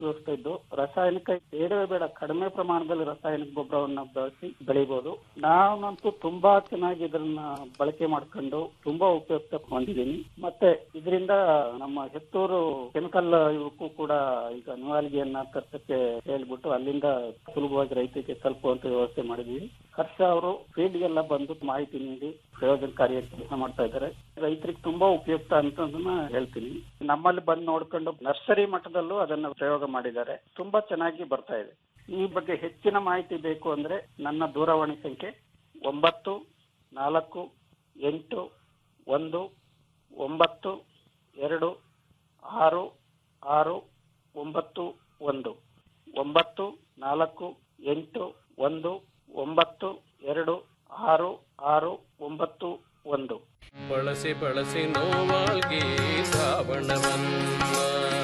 ವ್ಯವಸ್ಥೆ ಇದ್ದು ರಾಸಾಯನಿಕ ಬೇಡವೇ ಬೇಡ ಕಡಿಮೆ ಪ್ರಮಾಣದಲ್ಲಿ ರಾಸಾಯನಿಕ ಗೊಬ್ಬರವನ್ನ ಬಳಸಿ ಬೆಳಿಬಹುದು ನಾನಂತೂ ತುಂಬಾ ಚೆನ್ನಾಗಿ ಇದನ್ನ ಬಳಕೆ ಮಾಡ್ಕೊಂಡು ತುಂಬಾ ಉಪಯುಕ್ತ ಹೊಂದಿದ್ದೀನಿ ಮತ್ತೆ ಇದರಿಂದ ನಮ್ಮ ಹೆತ್ತೂರು ಕೆಮಿಕಲ್ ಇವಕ್ಕೂ ಕೂಡ ಈಗ ನ್ಯೂಯಾಲ್ಗಿಯನ್ನ ತರ್ಸಕ್ಕೆ ಹೇಳ್ಬಿಟ್ಟು ಅಲ್ಲಿಂದ ಸುಲಭವಾಗಿ ರೈತರಿಗೆ ತಲುಪುವಂತ ವ್ಯವಸ್ಥೆ ಮಾಡಿದೀವಿ ಹರ್ಷ ಅವರು ಫೀಲ್ಡ್ ಗೆಲ್ಲ ಬಂದು ಮಾಹಿತಿ ನೀಡಿ ಪ್ರಯೋಜನಕಾರಿಯಾಗಿ ಕೆಲಸ ಮಾಡ್ತಾ ಇದ್ದಾರೆ ರೈತರಿಗೆ ತುಂಬಾ ಉಪಯುಕ್ತ ಅಂತದನ್ನ ಹೇಳ್ತೀನಿ ನಮ್ಮಲ್ಲಿ ಬಂದು ನೋಡ್ಕೊಂಡು ನರ್ಸರಿ ಮಟ್ಟದಲ್ಲೂ ಅದನ್ನ ಪ್ರಯೋಗ ಮಾಡಿದ್ದಾರೆ ತುಂಬಾ ಚೆನ್ನಾಗಿ ಬರ್ತಾ ಇದೆ ಈ ಬಗ್ಗೆ ಹೆಚ್ಚಿನ ಮಾಹಿತಿ ಬೇಕು ಅಂದ್ರೆ ನನ್ನ ದೂರವಾಣಿ ಸಂಖ್ಯೆ ಒಂಬತ್ತು ನಾಲ್ಕು ಎಂಟು ಒಂದು ಒಂಬತ್ತು ಎರಡು ಆರು ಆರು ಒಂಬತ್ತು ಒಂದು ಒಂಬತ್ತು ನಾಲ್ಕು ಎಂಟು ಒಂದು ಒಂಬತ್ತು ಎರಡು ಆರು ಆರು ಒಂಬತ್ತು ಒಂದು ಬಳಸಿ ಬಳಸಿ ನೋವಾಲ್ಗಿ ಶ್ರಾವಣವನ್ನ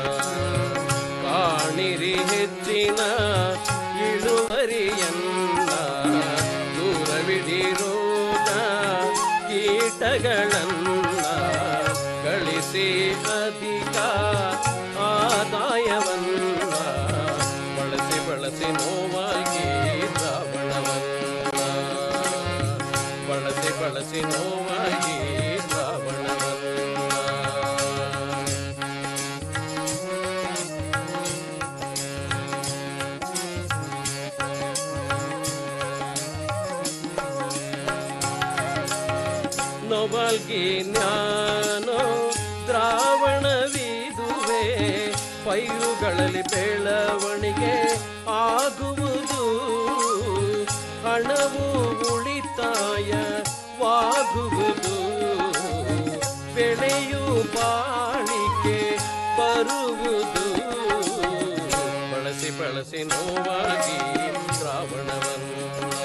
ಕಾಣಿರಿ ಹೆಚ್ಚಿನ ಇಳುವರಿಯನ್ನ ದೂರವಿಡಿರೋಣ ಕೀಟಗಳನ್ನ ಗಳಿಸಿ ಅಧಿಕ ಆದಾಯವನ್ನ ಬಳಸಿ ಬಳಸಿ ನೋವಾಗಿ ಶ್ರಾವಣವನ್ನ ಬಳಸಿ ಬಳಸಿ ನೋವಾಗಿ ಶ್ರಾವಣವನ್ನ ನೊಬಲ್ಗಿ ಜ್ಞಾನೋ ದ್ರಾವಣವಿದುವೆ ಪೈರುಗಳಲ್ಲಿ ಬೆಳವಣಿಗೆ ಆಗುವುದು ಹಣವು ಉಳಿತಾಯವಾಗುವುದು ಬೆಳೆಯು ಬಾಳಿಕೆ ಬರುವುದು ಬಳಸಿ ಬಳಸಿ ನೋವಾಗಿ ಶ್ರಾವಣವನ್ನು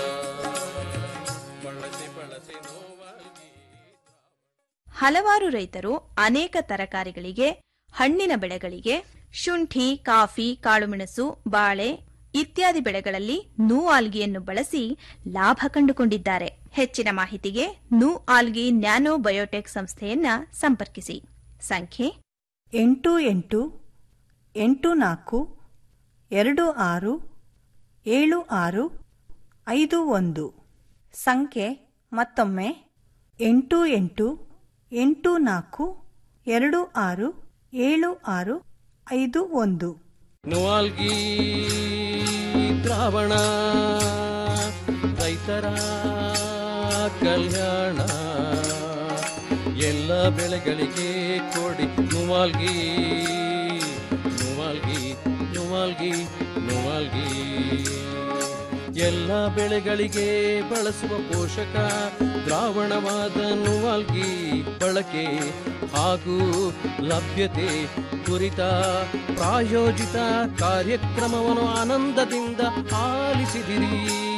ಬಳಸಿ ಬಳಸಿ ನೋವಾಗಿ ಹಲವಾರು ರೈತರು ಅನೇಕ ತರಕಾರಿಗಳಿಗೆ ಹಣ್ಣಿನ ಬೆಳೆಗಳಿಗೆ ಶುಂಠಿ ಕಾಫಿ ಕಾಳುಮೆಣಸು ಬಾಳೆ ಇತ್ಯಾದಿ ಬೆಳೆಗಳಲ್ಲಿ ನೂ ಆಲ್ಗಿಯನ್ನು ಬಳಸಿ ಲಾಭ ಕಂಡುಕೊಂಡಿದ್ದಾರೆ ಹೆಚ್ಚಿನ ಮಾಹಿತಿಗೆ ನೂ ಆಲ್ಗಿ ನ್ಯಾನೋ ಬಯೋಟೆಕ್ ಸಂಸ್ಥೆಯನ್ನ ಸಂಪರ್ಕಿಸಿ ಸಂಖ್ಯೆ ಎಂಟು ಎಂಟು ಎಂಟು ನಾಲ್ಕು ಎರಡು ಆರು ಏಳು ಆರು ಐದು ಒಂದು ಸಂಖ್ಯೆ ಮತ್ತೊಮ್ಮೆ ಎಂಟು ಎಂಟು ಎಂಟು ನಾಲ್ಕು ಎರಡು ಆರು ಏಳು ಆರು ಐದು ಒಂದು ನುವಾಲ್ಗಿ ದ್ರಾವಣ ರೈತರ ಕಲ್ಯಾಣ ಎಲ್ಲ ಬೆಳೆಗಳಿಗೆ ಕೊಡಿ ನುವಾಲ್ಗಿ ನುವಾಲ್ಗಿ ನುವಾಲ್ಗಿ ನುವಾಲ್ಗಿ ಎಲ್ಲ ಬೆಳೆಗಳಿಗೆ ಬಳಸುವ ಪೋಷಕ ದ್ರಾವಣವಾದ ನುವಾಲ್ಗಿ ಬಳಕೆ ಹಾಗೂ ಲಭ್ಯತೆ ಕುರಿತ ಪ್ರಾಯೋಜಿತ ಕಾರ್ಯಕ್ರಮವನ್ನು ಆನಂದದಿಂದ ಆಲಿಸಿದಿರಿ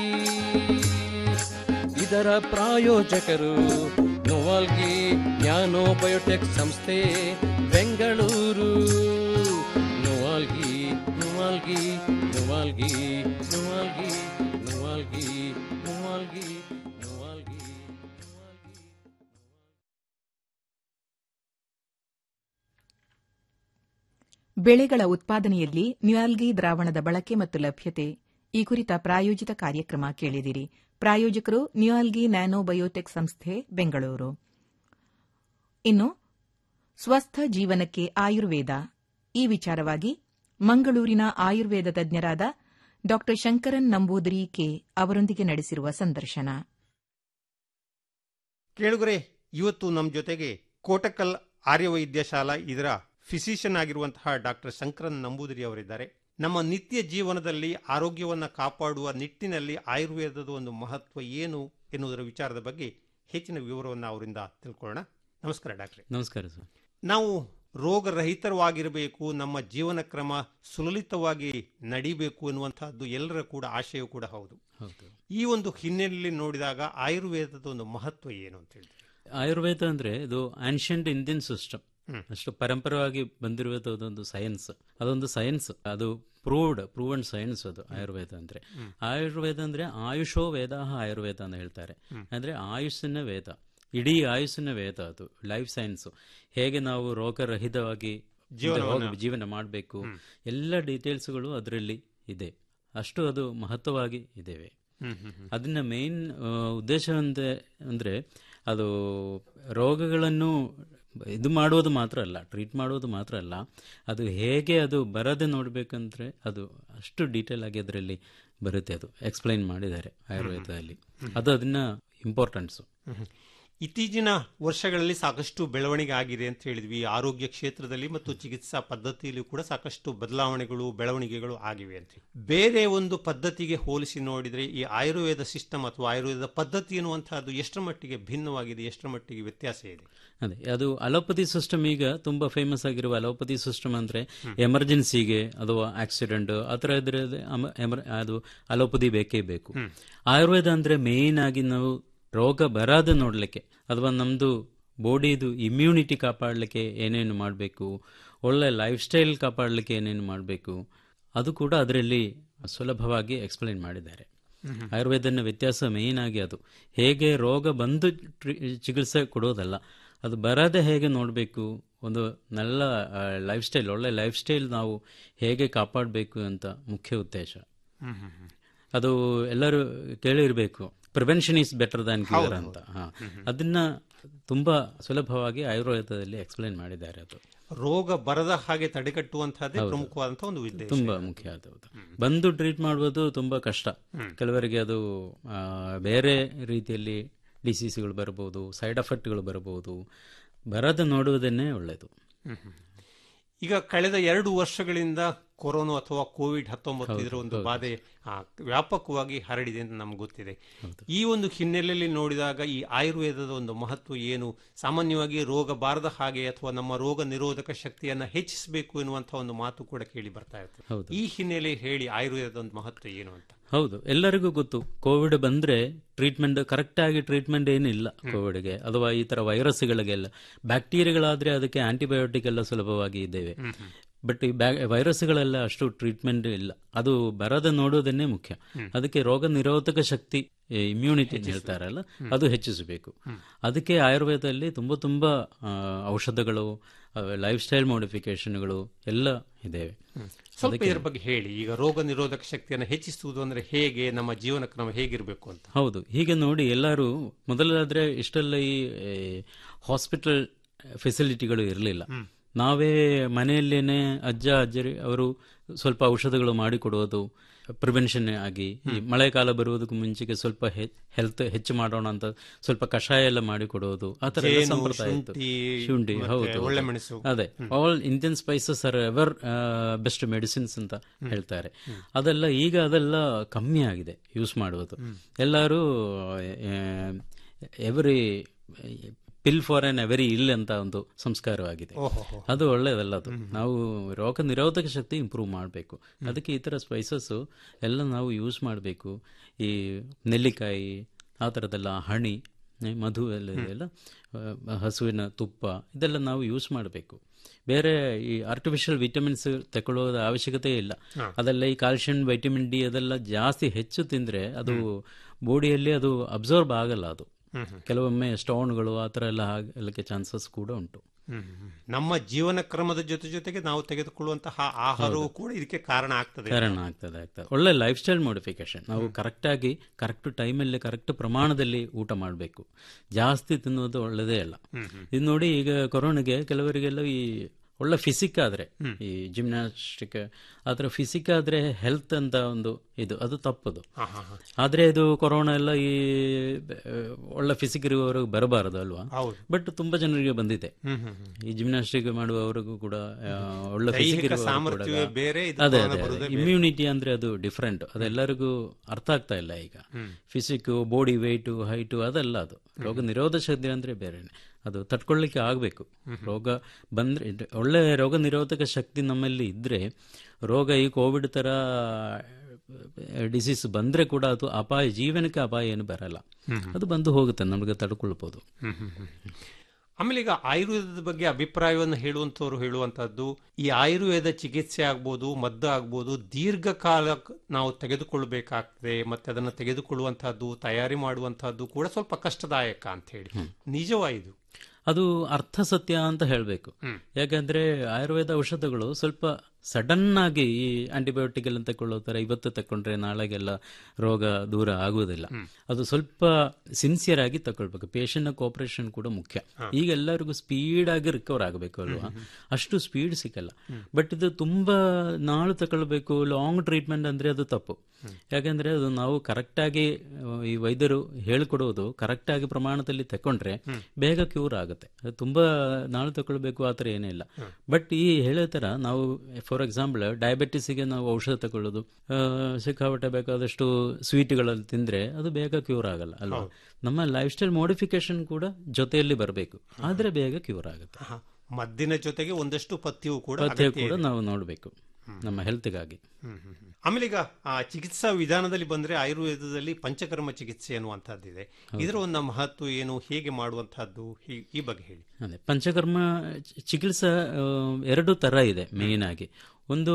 ಇದರ ಪ್ರಾಯೋಜಕರು ನೋವಾಲ್ಗಿ ನ್ಯಾನೋ ಬಯೋಟೆಕ್ ಸಂಸ್ಥೆ ಬೆಂಗಳೂರು ನೋವಾಲ್ಗಿ ನೋವಾಲ್ಗಿ ನೋವಾಲ್ಗಿ ನೋವಾಲ್ಗಿ ನೋವಾಲ್ಗಿ ನೋವಾಲ್ಗಿ ನೋವಾಲ್ಗಿ ಬೆಳೆಗಳ ಉತ್ಪಾದನೆಯಲ್ಲಿ ನ್ಯೂಯಾಲ್ಗಿ ದ್ರಾವಣದ ಬಳಕೆ ಮತ್ತು ಲಭ್ಯತೆ ಈ ಕುರಿತ ಪ್ರಾಯೋಜಿತ ಕಾರ್ಯಕ್ರಮ ಕೇಳಿದಿರಿ ಪ್ರಾಯೋಜಕರು ನ್ಯೂಯಾಲ್ಗಿ ನ್ಯಾನೋ ಬಯೋಟೆಕ್ ಸಂಸ್ಥೆ ಬೆಂಗಳೂರು ಇನ್ನು ಸ್ವಸ್ಥ ಜೀವನಕ್ಕೆ ಆಯುರ್ವೇದ ಈ ವಿಚಾರವಾಗಿ ಮಂಗಳೂರಿನ ಆಯುರ್ವೇದ ತಜ್ಞರಾದ ಡಾ ಶಂಕರನ್ ನಂಬೂದರಿ ಕೆ ಅವರೊಂದಿಗೆ ನಡೆಸಿರುವ ಸಂದರ್ಶನ ಕೇಳುಗರೆ ಇವತ್ತು ನಮ್ಮ ಜೊತೆಗೆ ಕೋಟಕಲ್ ಆರ್ಯವೈದ್ಯಶಾಲಾ ಇದರ ಫಿಸಿಷಿಯನ್ ಆಗಿರುವಂತಹ ಡಾಕ್ಟರ್ ಶಂಕರನ್ ನಂಬೂದಿರಿ ಅವರಿದ್ದಾರೆ ನಮ್ಮ ನಿತ್ಯ ಜೀವನದಲ್ಲಿ ಆರೋಗ್ಯವನ್ನು ಕಾಪಾಡುವ ನಿಟ್ಟಿನಲ್ಲಿ ಆಯುರ್ವೇದದ ಒಂದು ಮಹತ್ವ ಏನು ಎನ್ನುವುದರ ವಿಚಾರದ ಬಗ್ಗೆ ಹೆಚ್ಚಿನ ವಿವರವನ್ನು ಅವರಿಂದ ತಿಳ್ಕೊಳ್ಳೋಣ ನಮಸ್ಕಾರ ಡಾಕ್ಟ್ರೆ ನಮಸ್ಕಾರ ಸರ್ ನಾವು ರೋಗರಹಿತವಾಗಿರಬೇಕು ನಮ್ಮ ಜೀವನ ಕ್ರಮ ಸುಲಲಿತವಾಗಿ ನಡಿಬೇಕು ಎನ್ನುವಂತಹದ್ದು ಎಲ್ಲರ ಕೂಡ ಆಶಯ ಕೂಡ ಹೌದು ಹೌದು ಈ ಒಂದು ಹಿನ್ನೆಲೆಯಲ್ಲಿ ನೋಡಿದಾಗ ಆಯುರ್ವೇದದ ಒಂದು ಮಹತ್ವ ಏನು ಅಂತ ಹೇಳಿ ಆಯುರ್ವೇದ ಅಂದ್ರೆ ಇದು ಆನ್ಷಿಯಂಟ್ ಇಂಡಿಯನ್ ಸಿಸ್ಟಮ್ ಹ್ಮ್. ಅಷ್ಟು ಪರಂಪರವಾಗಿ ಬಂದಿರುವುದೊಂದು ಸೈನ್ಸ್ ಅದೊಂದು ಸೈನ್ಸ್ ಅದು ಪ್ರೂವ್ಡ್ ಪ್ರೂವನ್ ಸೈನ್ಸ್ ಅದು ಆಯುರ್ವೇದ ಅಂದ್ರೆ ಆಯುರ್ವೇದ ಅಂದ್ರೆ ಆಯುಷೋ ವೇದ ಆಯುರ್ವೇದ ಅಂತ ಹೇಳ್ತಾರೆ ಅಂದ್ರೆ ಆಯುಸ್ಸಿನ ವೇದ ಇಡೀ ಆಯುಸ್ಸಿನ ವೇದ ಅದು ಲೈಫ್ ಸೈನ್ಸ್ ಹೇಗೆ ನಾವು ರೋಗರಹಿತವಾಗಿ ಜೀವನವನ್ನ- ಹೋಗಿ ಜೀವನ ಮಾಡಬೇಕು ಎಲ್ಲ ಡೀಟೇಲ್ಸ್ಗಳು ಅದರಲ್ಲಿ ಇದೆ ಅಷ್ಟು ಅದು ಮಹತ್ವವಾಗಿ ಇದ್ದೇವೆ ಹ್ಮ್ ಹ್ಮ್ ಹ್ಮ್. ಅದನ್ನ ಮೇನ್ ಉದ್ದೇಶ ಅಂದೆ ಅಂದ್ರೆ ಅದು ರೋಗಗಳನ್ನು ಇದು ಮಾಡುವುದು ಮಾತ್ರ ಅಲ್ಲ ಟ್ರೀಟ್ ಮಾಡುವುದು ಮಾತ್ರ ಅಲ್ಲ ಅದು ಹೇಗೆ ಅದು ಬರದೆ ನೋಡ್ಬೇಕಂದ್ರೆ ಅದು ಅಷ್ಟು ಡೀಟೇಲ್ ಆಗಿ ಅದರಲ್ಲಿ ಬರುತ್ತೆ ಅದು ಎಕ್ಸ್ಪ್ಲೈನ್ ಮಾಡಿದ್ದಾರೆ ಆಯುರ್ವೇದದಲ್ಲಿ ಅದು ಅದನ್ನ ಇಂಪಾರ್ಟೆನ್ಸು ಹ್ಮ್. ಇತ್ತೀಚಿನ ವರ್ಷಗಳಲ್ಲಿ ಸಾಕಷ್ಟು ಬೆಳವಣಿಗೆ ಆಗಿದೆ ಅಂತ ಹೇಳಿದ್ವಿ ಆರೋಗ್ಯ ಕ್ಷೇತ್ರದಲ್ಲಿ ಮತ್ತು ಚಿಕಿತ್ಸಾ ಪದ್ಧತಿಯಲ್ಲಿ ಕೂಡ ಸಾಕಷ್ಟು ಬದಲಾವಣೆಗಳು ಬೆಳವಣಿಗೆಗಳು ಆಗಿವೆ ಅಂತ ಬೇರೆ ಒಂದು ಪದ್ಧತಿಗೆ ಹೋಲಿಸಿ ನೋಡಿದ್ರೆ ಈ ಆಯುರ್ವೇದ ಸಿಸ್ಟಮ್ ಅಥವಾ ಆಯುರ್ವೇದ ಪದ್ಧತಿ ಎನ್ನುವಂತಹದ್ದು ಎಷ್ಟರ ಮಟ್ಟಿಗೆ ಭಿನ್ನವಾಗಿದೆ ಎಷ್ಟರ ಮಟ್ಟಿಗೆ ವ್ಯತ್ಯಾಸ ಇದೆ ಅದೇ ಅದು ಅಲೋಪತಿ ಸಿಸ್ಟಮ್ ಈಗ ತುಂಬಾ ಫೇಮಸ್ ಆಗಿರುವ ಅಲೋಪತಿ ಸಿಸ್ಟಮ್ ಅಂದ್ರೆ ಎಮರ್ಜೆನ್ಸಿಗೆ ಅಥವಾ ಆಕ್ಸಿಡೆಂಟ್ ಆ ಥರ ಇದ್ರೆ ಅದು ಅಮ- ಎಮರ್- ಅದು ಅಲೋಪತಿ ಬೇಕೇ ಬೇಕು ಆಯುರ್ವೇದ ಅಂದ್ರೆ ಮೇನ್ ಆಗಿ ನಾವು ರೋಗ ಬರಾದ ನೋಡ್ಲಿಕ್ಕೆ ಅಥವಾ ನಮ್ದು ಬಾಡಿದು ಇಮ್ಯುನಿಟಿ ಕಾಪಾಡಲಿಕ್ಕೆ ಏನೇನು ಮಾಡಬೇಕು ಒಳ್ಳೆ ಲೈಫ್ ಸ್ಟೈಲ್ ಕಾಪಾಡಲಿಕ್ಕೆ ಏನೇನು ಮಾಡಬೇಕು ಅದು ಕೂಡ ಅದರಲ್ಲಿ ಸುಲಭವಾಗಿ ಎಕ್ಸ್ಪ್ಲೈನ್ ಮಾಡಿದ್ದಾರೆ ಆಯುರ್ವೇದನ ವ್ಯತ್ಯಾಸ ಮೇನ್ ಆಗಿ ಅದು ಹೇಗೆ ರೋಗ ಬಂದು ಟ್ರೀ- ಚಿಕಿತ್ಸೆ ಕೊಡೋದಲ್ಲ ಅದು ಬರದೆ ಹೇಗೆ ನೋಡಬೇಕು ಒಂದು നല്ല ಲೈಫ್ ಸ್ಟೈಲ್ ಒಳ್ಳೆ ಲೈಫ್ ಸ್ಟೈಲ್ ನಾವು ಹೇಗೆ ಕಾಪಾಡಬೇಕು ಅಂತ ಮುಖ್ಯ ಉದ್ದೇಶ ಅದು ಎಲ್ಲರೂ ಕೇಳಿರಬೇಕು prevention is better than cure ಅಂತ ಹಾ ಅದನ್ನ ತುಂಬಾ ಸುಲಭವಾಗಿ ಆಯುರ್ವೇದದಲ್ಲಿ ಎಕ್ಸ್ಪ್ಲೈನ್ ಮಾಡಿದ್ದಾರೆ ಅದು ರೋಗ ಬರದ ಹಾಗೆ ತಡೆಗಟ್ಟುವಂತಹದ್ದೇ ಪ್ರಮುಖವಾದಂತಹ ಒಂದು ಉದ್ದೇಶ ತುಂಬಾ ಮುಖ್ಯ ಅದು ಹೌದು. ಬಂದು ಟ್ರೀಟ್ ಮಾಡುವುದು ತುಂಬಾ ಕಷ್ಟ ಕೆಲವರಿಗೆ ಅದು ಆ, ಬೇರೆ ರೀತಿಯಲ್ಲಿ ಡಿಸೀಸ್ಗಳು ಬರಬಹುದು ಸೈಡ್ ಎಫೆಕ್ಟ್ಗಳು ಬರಬಹುದು ಬರದ ನೋಡುವುದನ್ನೇ ಒಳ್ಳೆಯದು ಈಗ ಕಳೆದ ಎರಡು ವರ್ಷಗಳಿಂದ ಕೊರೋನಾ ಅಥವಾ ಕೋವಿಡ್ ಹತ್ತೊಂಬತ್ತು ಇದರ ಒಂದು ಬಾಧೆ ಆ, ವ್ಯಾಪಕವಾಗಿ ಹರಡಿದೆ ಅಂತ ನಮ್ಗೆ ಗೊತ್ತಿದೆ ಈ ಒಂದು ಹಿನ್ನೆಲೆಯಲ್ಲಿ ನೋಡಿದಾಗ ಈ ಆಯುರ್ವೇದದ ಒಂದು ಮಹತ್ವ ಏನು ಸಾಮಾನ್ಯವಾಗಿ ರೋಗ ಬಾರದ ಹಾಗೆ ಅಥವಾ ನಮ್ಮ ರೋಗ ನಿರೋಧಕ ಶಕ್ತಿಯನ್ನ ಹೆಚ್ಚಿಸಬೇಕು ಎನ್ನುವಂತಹ ಒಂದು ಮಾತು ಕೂಡ ಕೇಳಿ ಬರ್ತಾ ಇರ್ತದೆ ಹೌದು. ಈ ಹಿನ್ನೆಲೆ ಹೇಳಿ ಆಯುರ್ವೇದದ ಒಂದು ಮಹತ್ವ ಏನು ಅಂತ ಹೌದು ಎಲ್ಲರಿಗೂ ಗೊತ್ತು ಕೋವಿಡ್ ಬಂದ್ರೆ ಟ್ರೀಟ್ಮೆಂಟ್ ಕರೆಕ್ಟ್ ಆಗಿ ಟ್ರೀಟ್ಮೆಂಟ್ ಏನಿಲ್ಲ ಕೋವಿಡ್ಗೆ ಅಥವಾ ಈ ತರ ವೈರಸ್ಗಳಿಗೆಲ್ಲ ಬ್ಯಾಕ್ಟೀರಿಯಾಗಳಾದ್ರೆ ಅದಕ್ಕೆ ಆಂಟಿಬಯೋಟಿಕ್ ಎಲ್ಲ ಸುಲಭವಾಗಿ ಇದ್ದೇವೆ ಬಟ್ ಈ ವೈರಸ್ಗಳೆಲ್ಲ ಅಷ್ಟು ಟ್ರೀಟ್ಮೆಂಟ್ ಇಲ್ಲ ಅದು ಬರದ ನೋಡೋದನ್ನೇ ಮುಖ್ಯ ಅದಕ್ಕೆ ರೋಗ ನಿರೋಧಕ ಶಕ್ತಿ ಇಮ್ಯುನಿಟಿ ಹೇಳ್ತಾರಲ್ಲ ಅದು ಹೆಚ್ಚಿಸಬೇಕು ಅದಕ್ಕೆ ಆಯುರ್ವೇದದಲ್ಲಿ ತುಂಬಾ ತುಂಬಾ ಆ, ಔಷಧಗಳು ಲೈಫ್ ಸ್ಟೈಲ್ ಮಾಡಿಫಿಕೇಶನ್ಗಳು ಎಲ್ಲ ಇದ್ದೇವೆ ಸ್ವಲ್ಪ ಇದರ ಬಗ್ಗೆ ಹೇಳಿ ಈಗ ರೋಗ ನಿರೋಧಕ ಶಕ್ತಿಯನ್ನು ಹೆಚ್ಚಿಸುವುದು ಅಂದ್ರೆ ಹೇಗೆ ನಮ್ಮ ಜೀವನ ಕ್ರಮ ಹೇಗಿರಬೇಕು ಅಂತ ಹೌದು ಹೀಗೆ ನೋಡಿ ಎಲ್ಲರೂ ಮೊದಲಾದ್ರೆ ಇಷ್ಟೆಲ್ಲ ಈ ಹಾಸ್ಪಿಟಲ್ ಫೆಸಿಲಿಟಿಗಳು ಇರಲಿಲ್ಲ ನಾವೇ ಮನೆಯಲ್ಲೇನೆ ಅಜ್ಜ ಅಜ್ಜರಿ ಅವರು ಸ್ವಲ್ಪ ಔಷಧಗಳು ಮಾಡಿಕೊಡುವುದು ಪ್ರಿವೆನ್ಷನ್ ಆಗಿ ಈ ಮಳೆಗಾಲ ಬರುವುದಕ್ಕೂ ಮುಂಚೆಗೆ ಸ್ವಲ್ಪ ಹೆಲ್ತ್ ಹೆಚ್ಚು ಮಾಡೋಣ ಅಂತ ಸ್ವಲ್ಪ ಕಷಾಯ ಎಲ್ಲ ಮಾಡಿಕೊಡುವುದು ಆ ತರ ಎಲ್ಲ ಜೇನು, ಸಂಪ್ರದಾಯ ಇತ್ತು ಶುಂಠಿ, ಶುಂಠಿ ಮತ್ತೆ ಹೌದು ಒಳ್ಳೆ ಹೌದು. ಮೆಣಸು. ಅದೇ all Indian spices are ever best medicines ಅಂತ ಹೇಳ್ತಾರೆ ಅದೆಲ್ಲ ಈಗ ಅದೆಲ್ಲ ಕಮ್ಮಿ ಆಗಿದೆ ಯೂಸ್ ಮಾಡುವುದು ಎಲ್ಲರೂ every pill for an every ill ಅಂತ ಒಂದು ಸಂಸ್ಕಾರವಾಗಿದೆ ಓಹೋ ಅದು ಒಳ್ಳೆಯದಲ್ಲ ಅದು ನಾವು ರೋಗ ನಿರೋಧಕ ಶಕ್ತಿ ಇಂಪ್ರೂವ್ ಮಾಡಬೇಕು ಅದಕ್ಕೆ ಈ ಥರ ಸ್ಪೈಸಸ್ ಎಲ್ಲ ನಾವು ಯೂಸ್ ಮಾಡಬೇಕು ಈ ನೆಲ್ಲಿಕಾಯಿ ಆ ಥರದ್ದೆಲ್ಲ ಹಣಿ ಏ, ಮಧು ಎಲ್ಲ ಇದೆಲ್ಲ ಆ, ಹಸುವಿನ ತುಪ್ಪ ಇದೆಲ್ಲ ನಾವು ಯೂಸ್ ಮಾಡಬೇಕು ಬೇರೆ ಈ ಆರ್ಟಿಫಿಷಿಯಲ್ ವಿಟಮಿನ್ಸ್ ತಗೊಳ್ಳೋದ ಅವಶ್ಯಕತೆ ಇಲ್ಲ ಅದೆಲ್ಲ ಈ ಕಾಲ್ಶಿಯಂ ವೈಟಮಿನ್ ಡಿ ಅದೆಲ್ಲ ಜಾಸ್ತಿ ಹೆಚ್ಚು ತಿಂದ್ರೆ ಅದು ಬಾಡಿಯಲ್ಲಿ ಅದು ಅಬ್ಸರ್ವ್ ಆಗಲ್ಲ ಅದು ಕೆಲವೊಮ್ಮೆ ಸ್ಟೋನ್ಗಳು ಆ ಥರ ಎಲ್ಲ ಆಗಲಿಕ್ಕೆ ಚಾನ್ಸಸ್ ಕೂಡ ಉಂಟು ನಮ್ಮ ಜೀವನ ಕ್ರಮದ ಜೊತೆ ಜೊತೆಗೆ ನಾವು ತೆಗೆದುಕೊಳ್ಳುವಂತಹ ಆಹಾರವು ಕೂಡ ಇದಕ್ಕೆ ಕಾರಣ ಆಗ್ತದೆ ಕಾರಣ ಆಗ್ತದೆ ಆಗ್ತದೆ ಒಳ್ಳೆ ಲೈಫ್ ಸ್ಟೈಲ್ ಮಾಡಿಫಿಕೇಶನ್ ನಾವು ಕರೆಕ್ಟ್ ಆಗಿ ಕರೆಕ್ಟ್ ಟೈಮಲ್ಲಿ ಕರೆಕ್ಟ್ ಪ್ರಮಾಣದಲ್ಲಿ ಊಟ ಮಾಡಬೇಕು ಜಾಸ್ತಿ ತಿನ್ನುವುದು ಒಳ್ಳೆಯದೇ ಅಲ್ಲ ಇದು ನೋಡಿ ಈಗ ಕೊರೋನಾಗೆ ಕೆಲವರಿಗೆಲ್ಲ ಈ ಒಳ್ಳೆ ಫಿಸಿಕ್ ಆದ್ರೆ ಈ ಜಿಮ್ನಾಸ್ಟಿಕ್ ಆತರ ಫಿಸಿಕ್ ಆದ್ರೆ ಹೆಲ್ತ್ ಅಂತ ಒಂದು ಇದು ಅದು ತಪ್ಪದು ಆದ್ರೆ ಇದು ಕೊರೋನಾ ಎಲ್ಲ ಈ ಆ, ಒಳ್ಳೆ ಫಿಸಿಕ್ ಇರುವವರೆಗೂ ಬರಬಾರದು ಅಲ್ವಾ ಹೌದು. ಬಟ್ ತುಂಬಾ ಜನರಿಗೆ ಬಂದಿದೆ ಈ ಜಿಮ್ನಾಸ್ಟಿಕ್ ಮಾಡುವವರಿಗೂ ಕೂಡ ಆ, ಒಳ್ಳೆ ಫಿಸಿಕ್ ದೈಹಿಕ ಇರುವವರು ಕೂಡ ಸಾಮರ್ಥ್ಯವೇ ಬೇರೆ, ಇದು ಅದೇ ಕೊರೋನಾ ಅದೇ ಬರುವುದೇ ಇಮ್ಯುನಿಟಿ ಅಂದ್ರೆ ಅದು ಡಿಫ್ರೆಂಟ್ ಅದೆಲ್ಲರಿಗೂ ಅರ್ಥ ಆಗ್ತಾ ಇಲ್ಲ ಈಗ ಫಿಸಿಕ್ ಬಾಡಿ ವೆಯ್ಟ್ ಹೈಟು ಅದಲ್ಲ ಅದು ರೋಗ ನಿರೋಧಕ ಶಕ್ತಿ ಅಂದ್ರೆ ಬೇರೆನೆ ಅದು ತಡ್ಕೊಳ್ಳಿಕ್ಕೆ ಆಗಬೇಕು ರೋಗ ಬಂದ್ರೆ ಇದು- ಒಳ್ಳೆ ರೋಗ ನಿರೋಧಕ ಶಕ್ತಿ ನಮ್ಮಲ್ಲಿ ಇದ್ರೆ ರೋಗ ಈ ಕೋವಿಡ್ ತರ ಡಿಸೀಸ್ ಬಂದ್ರೆ ಕೂಡ ಅದು ಅಪಾಯ ಜೀವನಕ್ಕೆ ಅಪಾಯ ಏನು ಬರಲ್ಲ ಅದು ಬಂದು ಹೋಗುತ್ತೆ ನಮಗೆ ತಡ್ಕೊಳ್ಬಹುದು ಆಮೇಲೆ ಈಗ ಆಯುರ್ವೇದದ ಬಗ್ಗೆ ಅಭಿಪ್ರಾಯವನ್ನು ಹೇಳುವಂತವ್ರು ಹೇಳುವಂತಹದ್ದು ಈ ಆಯುರ್ವೇದ ಚಿಕಿತ್ಸೆ ಆಗ್ಬೋದು ಮದ್ದು ಆಗ್ಬೋದು ದೀರ್ಘಕಾಲ ನಾವು ತೆಗೆದುಕೊಳ್ಬೇಕಾಗ್ತದೆ ಮತ್ತೆ ಅದನ್ನು ತೆಗೆದುಕೊಳ್ಳುವಂತಹದ್ದು ತಯಾರಿ ಮಾಡುವಂತಹದ್ದು ಕೂಡ ಸ್ವಲ್ಪ ಕಷ್ಟದಾಯಕ ಅಂತ ಹೇಳಿ ನಿಜವಾ ಇದು ಅದು ಅರ್ಥ ಸತ್ಯ ಅಂತ ಹೇಳಬೇಕು ಯಾಕಂದ್ರೆ ಆಯುರ್ವೇದ ಔಷಧಗಳು ಸ್ವಲ್ಪ ಸಡನ್ ಆಗಿ ಈ ಆಂಟಿಬಯೋಟಿಕ್ ಎಲ್ಲ ತಗೊಳ್ಳೋ ತರ ಇವತ್ತು ತಕೊಂಡ್ರೆ ನಾಳೆಗೆಲ್ಲ ರೋಗ ದೂರ ಆಗುವುದಿಲ್ಲ ಅದು ಸ್ವಲ್ಪ ಸಿನ್ಸಿಯರ್ ಆಗಿ ತಗೊಳ್ಬೇಕು ಪೇಷಂಟ್ ಕೋಪರೇಷನ್ ಕೂಡ ಮುಖ್ಯ ಈಗ ಎಲ್ಲರಿಗೂ ಸ್ಪೀಡ್ ಆಗಿ ರಿಕವರ್ ಆಗಬೇಕು ಅಲ್ವಾ ಅಷ್ಟು ಸ್ಪೀಡ್ ಸಿಕ್ಕಲ್ಲ ಬಟ್ ಇದು ತುಂಬಾ ನಾಳು ತಗೊಳ್ಬೇಕು ಲಾಂಗ್ ಟ್ರೀಟ್ಮೆಂಟ್ ಅಂದ್ರೆ ಅದು ತಪ್ಪು ಯಾಕಂದ್ರೆ ಅದು ನಾವು ಕರೆಕ್ಟ್ ಆಗಿ ಆ, ಈ ವೈದ್ಯರು ಹೇಳಿಕೊಡುವುದು ಕರೆಕ್ಟ್ ಆಗಿ ಪ್ರಮಾಣದಲ್ಲಿ ತಕೊಂಡ್ರೆ ಬೇಗ ಕ್ಯೂರ್ ಆಗುತ್ತೆ ಅದು ತುಂಬಾ ನಾಳು ತಗೊಳ್ಬೇಕು ಆ ಥರ ಏನಿಲ್ಲ ಬಟ್ ಈ ಹೇಳೋ ಥರ ನಾವು ಫಾರ್ ಎಕ್ಸಾಂಪಲ್ ಡಯಾಬಿಟಿಸ್ಗೆ ನಾವು ಔಷಧ ತಗೊಳ್ಳೋದು ಆ, ಸಿಕ್ಕಾಪಟ್ಟೆ ಬೇಕಾದಷ್ಟು ಸ್ವೀಟ್ಗಳಲ್ಲಿ ತಿಂದ್ರೆ ಅದು ಬೇಗ ಕ್ಯೂರ್ ಆಗಲ್ಲ ಅಲ್ವಾ ನಮ್ಮ ಲೈಫ್ ಸ್ಟೈಲ್ ಮಾಡಿಫಿಕೇಶನ್ ಕೂಡ ಜೊತೆಯಲ್ಲಿ ಬರಬೇಕು ಆದ್ರೆ ಬೇಗ ಕ್ಯೂರ್ ಆಗುತ್ತೆ ಹ. ಮದ್ದಿನ ಜೊತೆಗೆ ಒಂದಷ್ಟು ಪಥ್ಯವು ಕೂಡ ಪಥ್ಯ ಅಗತ್ಯ ಕೂಡ ಇದೆ. ನಾವು ನೋಡಬೇಕು ನಮ್ಮ ಹೆಲ್ತ್ಗಾಗಿ ಹ್ಮ್, ಹ್ಮ್, ಹ್ಮ್. ಆಮೇಲೆ ಈಗ ಆ ಚಿಕಿತ್ಸಾ ವಿಧಾನದಲ್ಲಿ ಬಂದ್ರೆ ಆಯುರ್ವೇದದಲ್ಲಿ ಪಂಚಕರ್ಮ ಚಿಕಿತ್ಸೆ ಅನ್ನುವಂಥದ್ದಿದೆ ಇದರ ಒಂದು ಮಹತ್ವ ಏನು ಹೇಗೆ ಮಾಡುವಂತಹದ್ದು ಈ- ಈ ಬಗ್ಗೆ ಹೇಳಿ ಅದೇ ಪಂಚಕರ್ಮ ಚಿ- ಚಿಕಿತ್ಸಾ ಆ, ಎರಡು ತರ ಇದೆ ಮೇನ್ ಆಗಿ ಒಂದು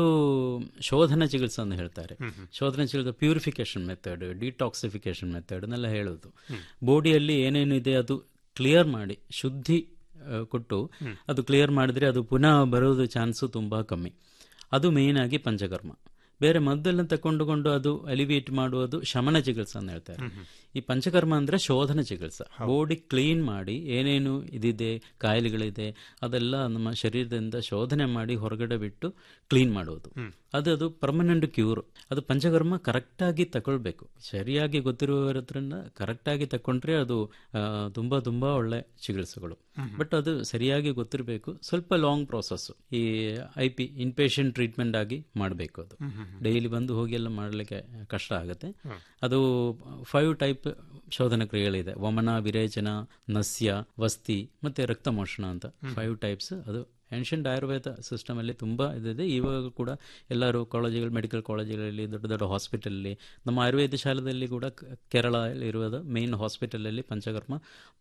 ಶೋಧನ ಚಿಕಿತ್ಸೆ ಅಂತ ಹೇಳ್ತಾರೆ ಶೋಧನ ಚಿಕಿತ್ಸೆ ಪ್ಯೂರಿಫಿಕೇಶನ್ ಮೆಥಡ್ ಡಿಟಾಕ್ಸಿಫಿಕೇಶನ್ ಮೆಥಡ್ ಅನ್ನೆಲ್ಲ ಹೇಳೋದು ಬಾಡಿಯಲ್ಲಿ ಏನೇನಿದೆ ಅದು ಕ್ಲಿಯರ್ ಮಾಡಿ ಶುದ್ಧಿ ಆ, ಕೊಟ್ಟು ಅದು ಕ್ಲಿಯರ್ ಮಾಡಿದ್ರೆ ಅದು ಪುನಃ ಬರೋದು ಚಾನ್ಸು ತುಂಬಾ ಕಮ್ಮಿ ಅದು ಮೇನ್ ಆಗಿ ಪಂಚಕರ್ಮ ಬೇರೆ ಮದ್ದೆಲ್ಲ ತಕೊಂಡುಕೊಂಡು ಅದು ಅಲಿವೇಟ್ ಮಾಡುವುದು ಶಮನ ಚಿಕಿತ್ಸೆ ಅಂತ ಹೇಳ್ತಾರೆ ಈ ಪಂಚಕರ್ಮ ಅಂದ್ರೆ ಶೋಧನ ಚಿಕಿತ್ಸೆ ಬಾಡಿ ಕ್ಲೀನ್ ಮಾಡಿ ಏನೇನು ಇದಿದೆ ಕಾಯಿಲೆಗಳಿದೆ ಅದೆಲ್ಲ ನಮ್ಮ ಶರೀರದಿಂದ ಶೋಧನೆ ಮಾಡಿ ಹೊರಗಡೆ ಬಿಟ್ಟು ಕ್ಲೀನ್ ಮಾಡುವುದು ಅದು ಅದು ಪರ್ಮನೆಂಟ್ ಕ್ಯೂರ್ ಅದು ಪಂಚಕರ್ಮ ಕರೆಕ್ಟ್ ಆಗಿ ತಗೊಳ್ಬೇಕು ಸರಿಯಾಗಿ ಗೊತ್ತಿರುವವರ ಹತ್ರನ ಕರೆಕ್ಟ್ ಆಗಿ ತಕೊಂಡ್ರೆ ಅದು ಆ, ತುಂಬಾ ತುಂಬಾ ಒಳ್ಳೆ ಚಿಕಿತ್ಸೆಗಳು ಬಟ್ ಅದು ಸರಿಯಾಗಿ ಗೊತ್ತಿರಬೇಕು ಸ್ವಲ್ಪ ಲಾಂಗ್ ಪ್ರೋಸೆಸ್ ಈ ಐ ಪಿ ಇನ್ಪೇಷಂಟ್ ಟ್ರೀಟ್ಮೆಂಟ್ ಆಗಿ ಮಾಡಬೇಕು ಅದು ಡೈಲಿ ಬಂದು ಹೋಗಿ ಎಲ್ಲ ಮಾಡಲಿಕ್ಕೆ ಕಷ್ಟ ಆಗುತ್ತೆ ಅದು ಫೈವ್ ಟೈಪ್ ಶೋಧನ ಕ್ರಿಯೆಗಳಿದೆ ವಮನ ವಿರೇಚನ ನಸ್ಯ ವಸ್ತಿ ಮತ್ತೆ ರಕ್ತಮೋಷಣ ಅಂತ ಫೈವ್ ಟೈಪ್ಸ್ ಅದು ಏನ್ಷಿಯಂಟ್ ಆಯುರ್ವೇದ ಸಿಸ್ಟಮ್ ಅಲ್ಲಿ ತುಂಬಾ ಇದಿದೆ ಇವಾಗ ಕೂಡ ಎಲ್ಲರೂ ಕಾಲೇಜುಗಳು ಮೆಡಿಕಲ್ ಕಾಲೇಜುಗಳಲ್ಲಿ ದೊಡ್ಡ ದೊಡ್ಡ ಹಾಸ್ಪಿಟಲ್ ನಮ್ಮ ಆಯುರ್ವೇದ ಶಾಲೆಯಲ್ಲಿ ಕೂಡ ಕ- ಕೇರಳ ಇರುವುದು ಮೇನ್ ಹಾಸ್ಪಿಟಲ್ ಅಲ್ಲಿ ಪಂಚಕರ್ಮ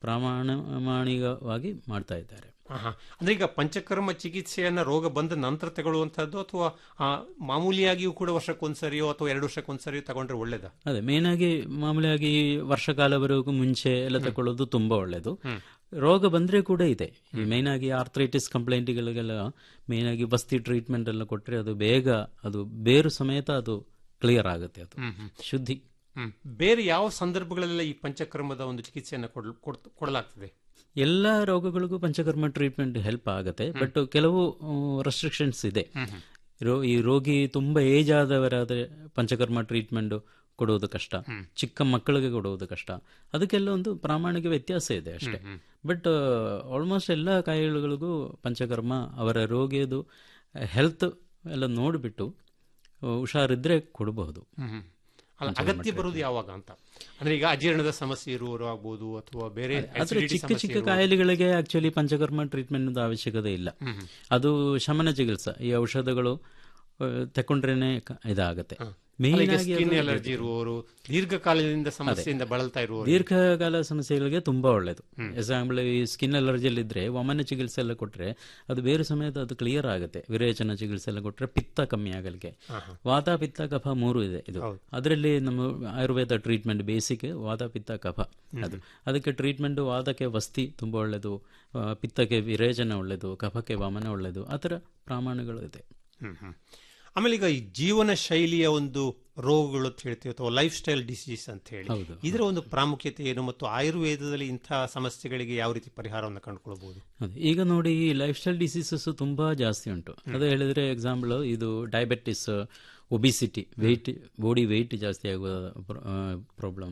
ಪ್ರಾಮಾಣಿಕವಾಗಿ ಮಾಡ್ತಾ ಇದ್ದಾರೆ ಆಹಾ. ಅಂದ್ರೆ ಈಗ ಪಂಚಕರ್ಮ ಚಿಕಿತ್ಸೆಯನ್ನ ರೋಗ ಬಂದ ನಂತರ ತಗೊಳ್ಳುವಂತಹದ್ದು ಅಥವಾ ಆ, ಮಾಮೂಲಿಯಾಗಿಯೂ ಕೂಡ ವರ್ಷಕ್ಕೊಂದ್ಸರಿಯೋ ಅಥವಾ ಎರಡು ವರ್ಷಕ್ಕೊಂದ್ಸರಿಯೋ ತಗೊಂಡ್ರೆ ಒಳ್ಳೇದಾ ಅದೇ ಮೇನ್ ಆಗಿ ಮಾಮೂಲಿಯಾಗಿ ವರ್ಷಕಾಲವರೆಗೂ ಮುಂಚೆ ಎಲ್ಲ ತಗೊಳ್ಳೋದು ತುಂಬಾ ಒಳ್ಳೇದು ರೋಗ ಬಂದ್ರೆ ಕೂಡ ಇದೆ ಈ ಮೇನ್ ಆಗಿ ಆರ್ಥ್ರೈಟಿಸ್ ಕಂಪ್ಲೇಂಟ್ಗಳಿಗೆಲ್ಲ ಮೇನ್ ಆಗಿ ಬಸ್ತಿ ಟ್ರೀಟ್ಮೆಂಟ್ ಎಲ್ಲ ಕೊಟ್ರೆ ಅದು ಬೇಗ ಅದು ಬೇರು ಸಮೇತ ಅದು ಕ್ಲಿಯರ್ ಆಗುತ್ತೆ ಅದು ಶುದ್ಧಿ ಹ್ಮ್. ಬೇರೆ ಯಾವ ಸಂದರ್ಭಗಳೆಲ್ಲ ಈ ಪಂಚಕರ್ಮದ ಒಂದು ಚಿಕಿತ್ಸೆಯನ್ನ ಕೊಡ್- ಕೊಡ್- ಕೊಡಲಾಗ್ತದೆ ಎಲ್ಲ ರೋಗಗಳಿಗೂ ಪಂಚಕರ್ಮ ಟ್ರೀಟ್ಮೆಂಟ್ ಹೆಲ್ಪ್ ಆಗುತ್ತೆ ಬಟ್ ಕೆಲವು ರೆಸ್ಟ್ರಿಕ್ಷನ್ಸ್ ಇದೆ ರೋ- ಈ ರೋಗಿ ತುಂಬಾ ಏಜ್ ಆದವರಾದ್ರೆ ಪಂಚಕರ್ಮ ಟ್ರೀಟ್ಮೆಂಟ್ ಕೊಡುವುದು ಕಷ್ಟ ಚಿಕ್ಕ ಮಕ್ಕಳಿಗೆ ಕೊಡುವುದು ಕಷ್ಟ ಅದಕ್ಕೆಲ್ಲ ಒಂದು ಪ್ರಾಮಾಣಿಕ ವ್ಯತ್ಯಾಸ ಇದೆ ಅಷ್ಟೇ ಬಟ್ ಆಲ್ಮೋಸ್ಟ್ ಎಲ್ಲ ಕಾಯಿಲೆಗಳಿಗೂ ಪಂಚಕರ್ಮ ಅವರ ರೋಗಿಯದು ಹೆಲ್ತ್ ಎಲ್ಲ ನೋಡಿಬಿಟ್ಟು ಹುಷಾರಿದ್ರೆ ಕೊಡಬಹುದು ಅಲ್ಲ ಅಗತ್ಯ ಬರುವುದು ಯಾವಾಗ ಅಂತ ಅಂದ್ರೆ ಈಗ ಅಜೀರ್ಣದ ಸಮಸ್ಯೆ ಇರುವವರು ಆಗ್ಬೋದು ಅಥವಾ ಬೇರೆ ಆದ್ರೆ acidity ಚಿಕ್ಕ ಸಮಸ್ಯೆ ಚಿಕ್ಕ ಇರುವವರು. ಕಾಯಿಲೆಗಳಿಗೆ ಆಕ್ಚುಲಿ ಪಂಚಕರ್ಮ ಟ್ರೀಟ್ಮೆಂಟ್ ಅವಶ್ಯಕತೆ ಇಲ್ಲ ಅದು ಶಮನ ಚಿಕಿತ್ಸೆ ಈ ಔಷಧಗಳು ಆ, ತಕೊಂಡ್ರೇನೆ ಕ- ಇದಾಗತ್ತೆ ಅಲ್ಲ, ಮೇನ್ ಈಗ ಆಗಿ ಸ್ಕಿನ್ ಅದು ಅಲರ್ಜಿ ಇರುವವರು ದೀರ್ಘಕಾಲದಿಂದ ಸಮಸ್ಯೆಯಿಂದ ಬಳಲ್ತಾ ಇರುವವರು ದೀರ್ಘಕಾಲ ಸಮಸ್ಯೆಗಳಿಗೆ ತುಂಬಾ ಒಳ್ಳೇದು ಎಕ್ಸಾಂಪಲ್ ಈ ಸ್ಕಿನ್ ಅಲರ್ಜಿಯಲ್ಲಿ ಇದ್ರೆ ವಮನ ಚಿಕಿತ್ಸೆ ಎಲ್ಲ ಕೊಟ್ರೆ ಅದು ಬೇರೆ ಸಮಯದ ಅದು ಕ್ಲಿಯರ್ ಆಗುತ್ತೆ ವಿರೇಚನ ಚಿಕಿತ್ಸೆ ಎಲ್ಲ ಕೊಟ್ರೆ ಪಿತ್ತ ಕಮ್ಮಿ ಆಗಲಿಕ್ಕೆ ವಾತ ಪಿತ್ತ ಕಫ ಮೂರು ಇದೆ ಇದು ಅದರಲ್ಲಿ ನಮ್ಮ ಆಯುರ್ವೇದ ಟ್ರೀಟ್ಮೆಂಟ್ ಬೇಸಿಕ್ ವಾತ ಪಿತ್ತ ಕಫ ಅದು ಅದಕ್ಕೆ ಟ್ರೀಟ್ಮೆಂಟ್ ವಾದಕ್ಕೆ ವಸ್ತಿ ತುಂಬಾ ಒಳ್ಳೇದು ಆ, ಪಿತ್ತಕ್ಕೆ ವಿರೇಚನ ಒಳ್ಳೇದು ಕಫಕ್ಕೆ ವಮನ ಒಳ್ಳೇದು ಆ ಥರ ಪ್ರಮಾಣಗಳು ಇದೆ ಹ್ಮ್ ಹ್ಮ್. ಆಮೇಲೆ ಈಗ ಈ ಜೀವನ ಶೈಲಿಯ ಒಂದು ರೋಗಗಳು ಅಂತ ಹೇಳ್ತೀವಿ ಅಥವಾ ಲೈಫ್ ಸ್ಟೈಲ್ ಡಿಸೀಸ್ ಅಂತ ಹೇಳಿ ಹೌದು. ಇದರ ಒಂದು ಪ್ರಾಮುಖ್ಯತೆ ಏನು ಮತ್ತು ಆಯುರ್ವೇದದಲ್ಲಿ ಇಂತಹ ಸಮಸ್ಯೆಗಳಿಗೆ ಯಾವ ರೀತಿ ಪರಿಹಾರವನ್ನು ಕಂಡುಕೊಳ್ಬಹುದು ಅದೇ ಈಗ ನೋಡಿ ಈ ಲೈಫ್ ಸ್ಟೈಲ್ ಡಿಸೀಸಸ್ ತುಂಬಾ ಜಾಸ್ತಿ ಉಂಟು ಅದು ಹೇಳಿದ್ರೆ ಎಕ್ಸಾಂಪಲ್ ಇದು diabetes obesity weight body weight ಜಾಸ್ತಿ ಆಗುವ problem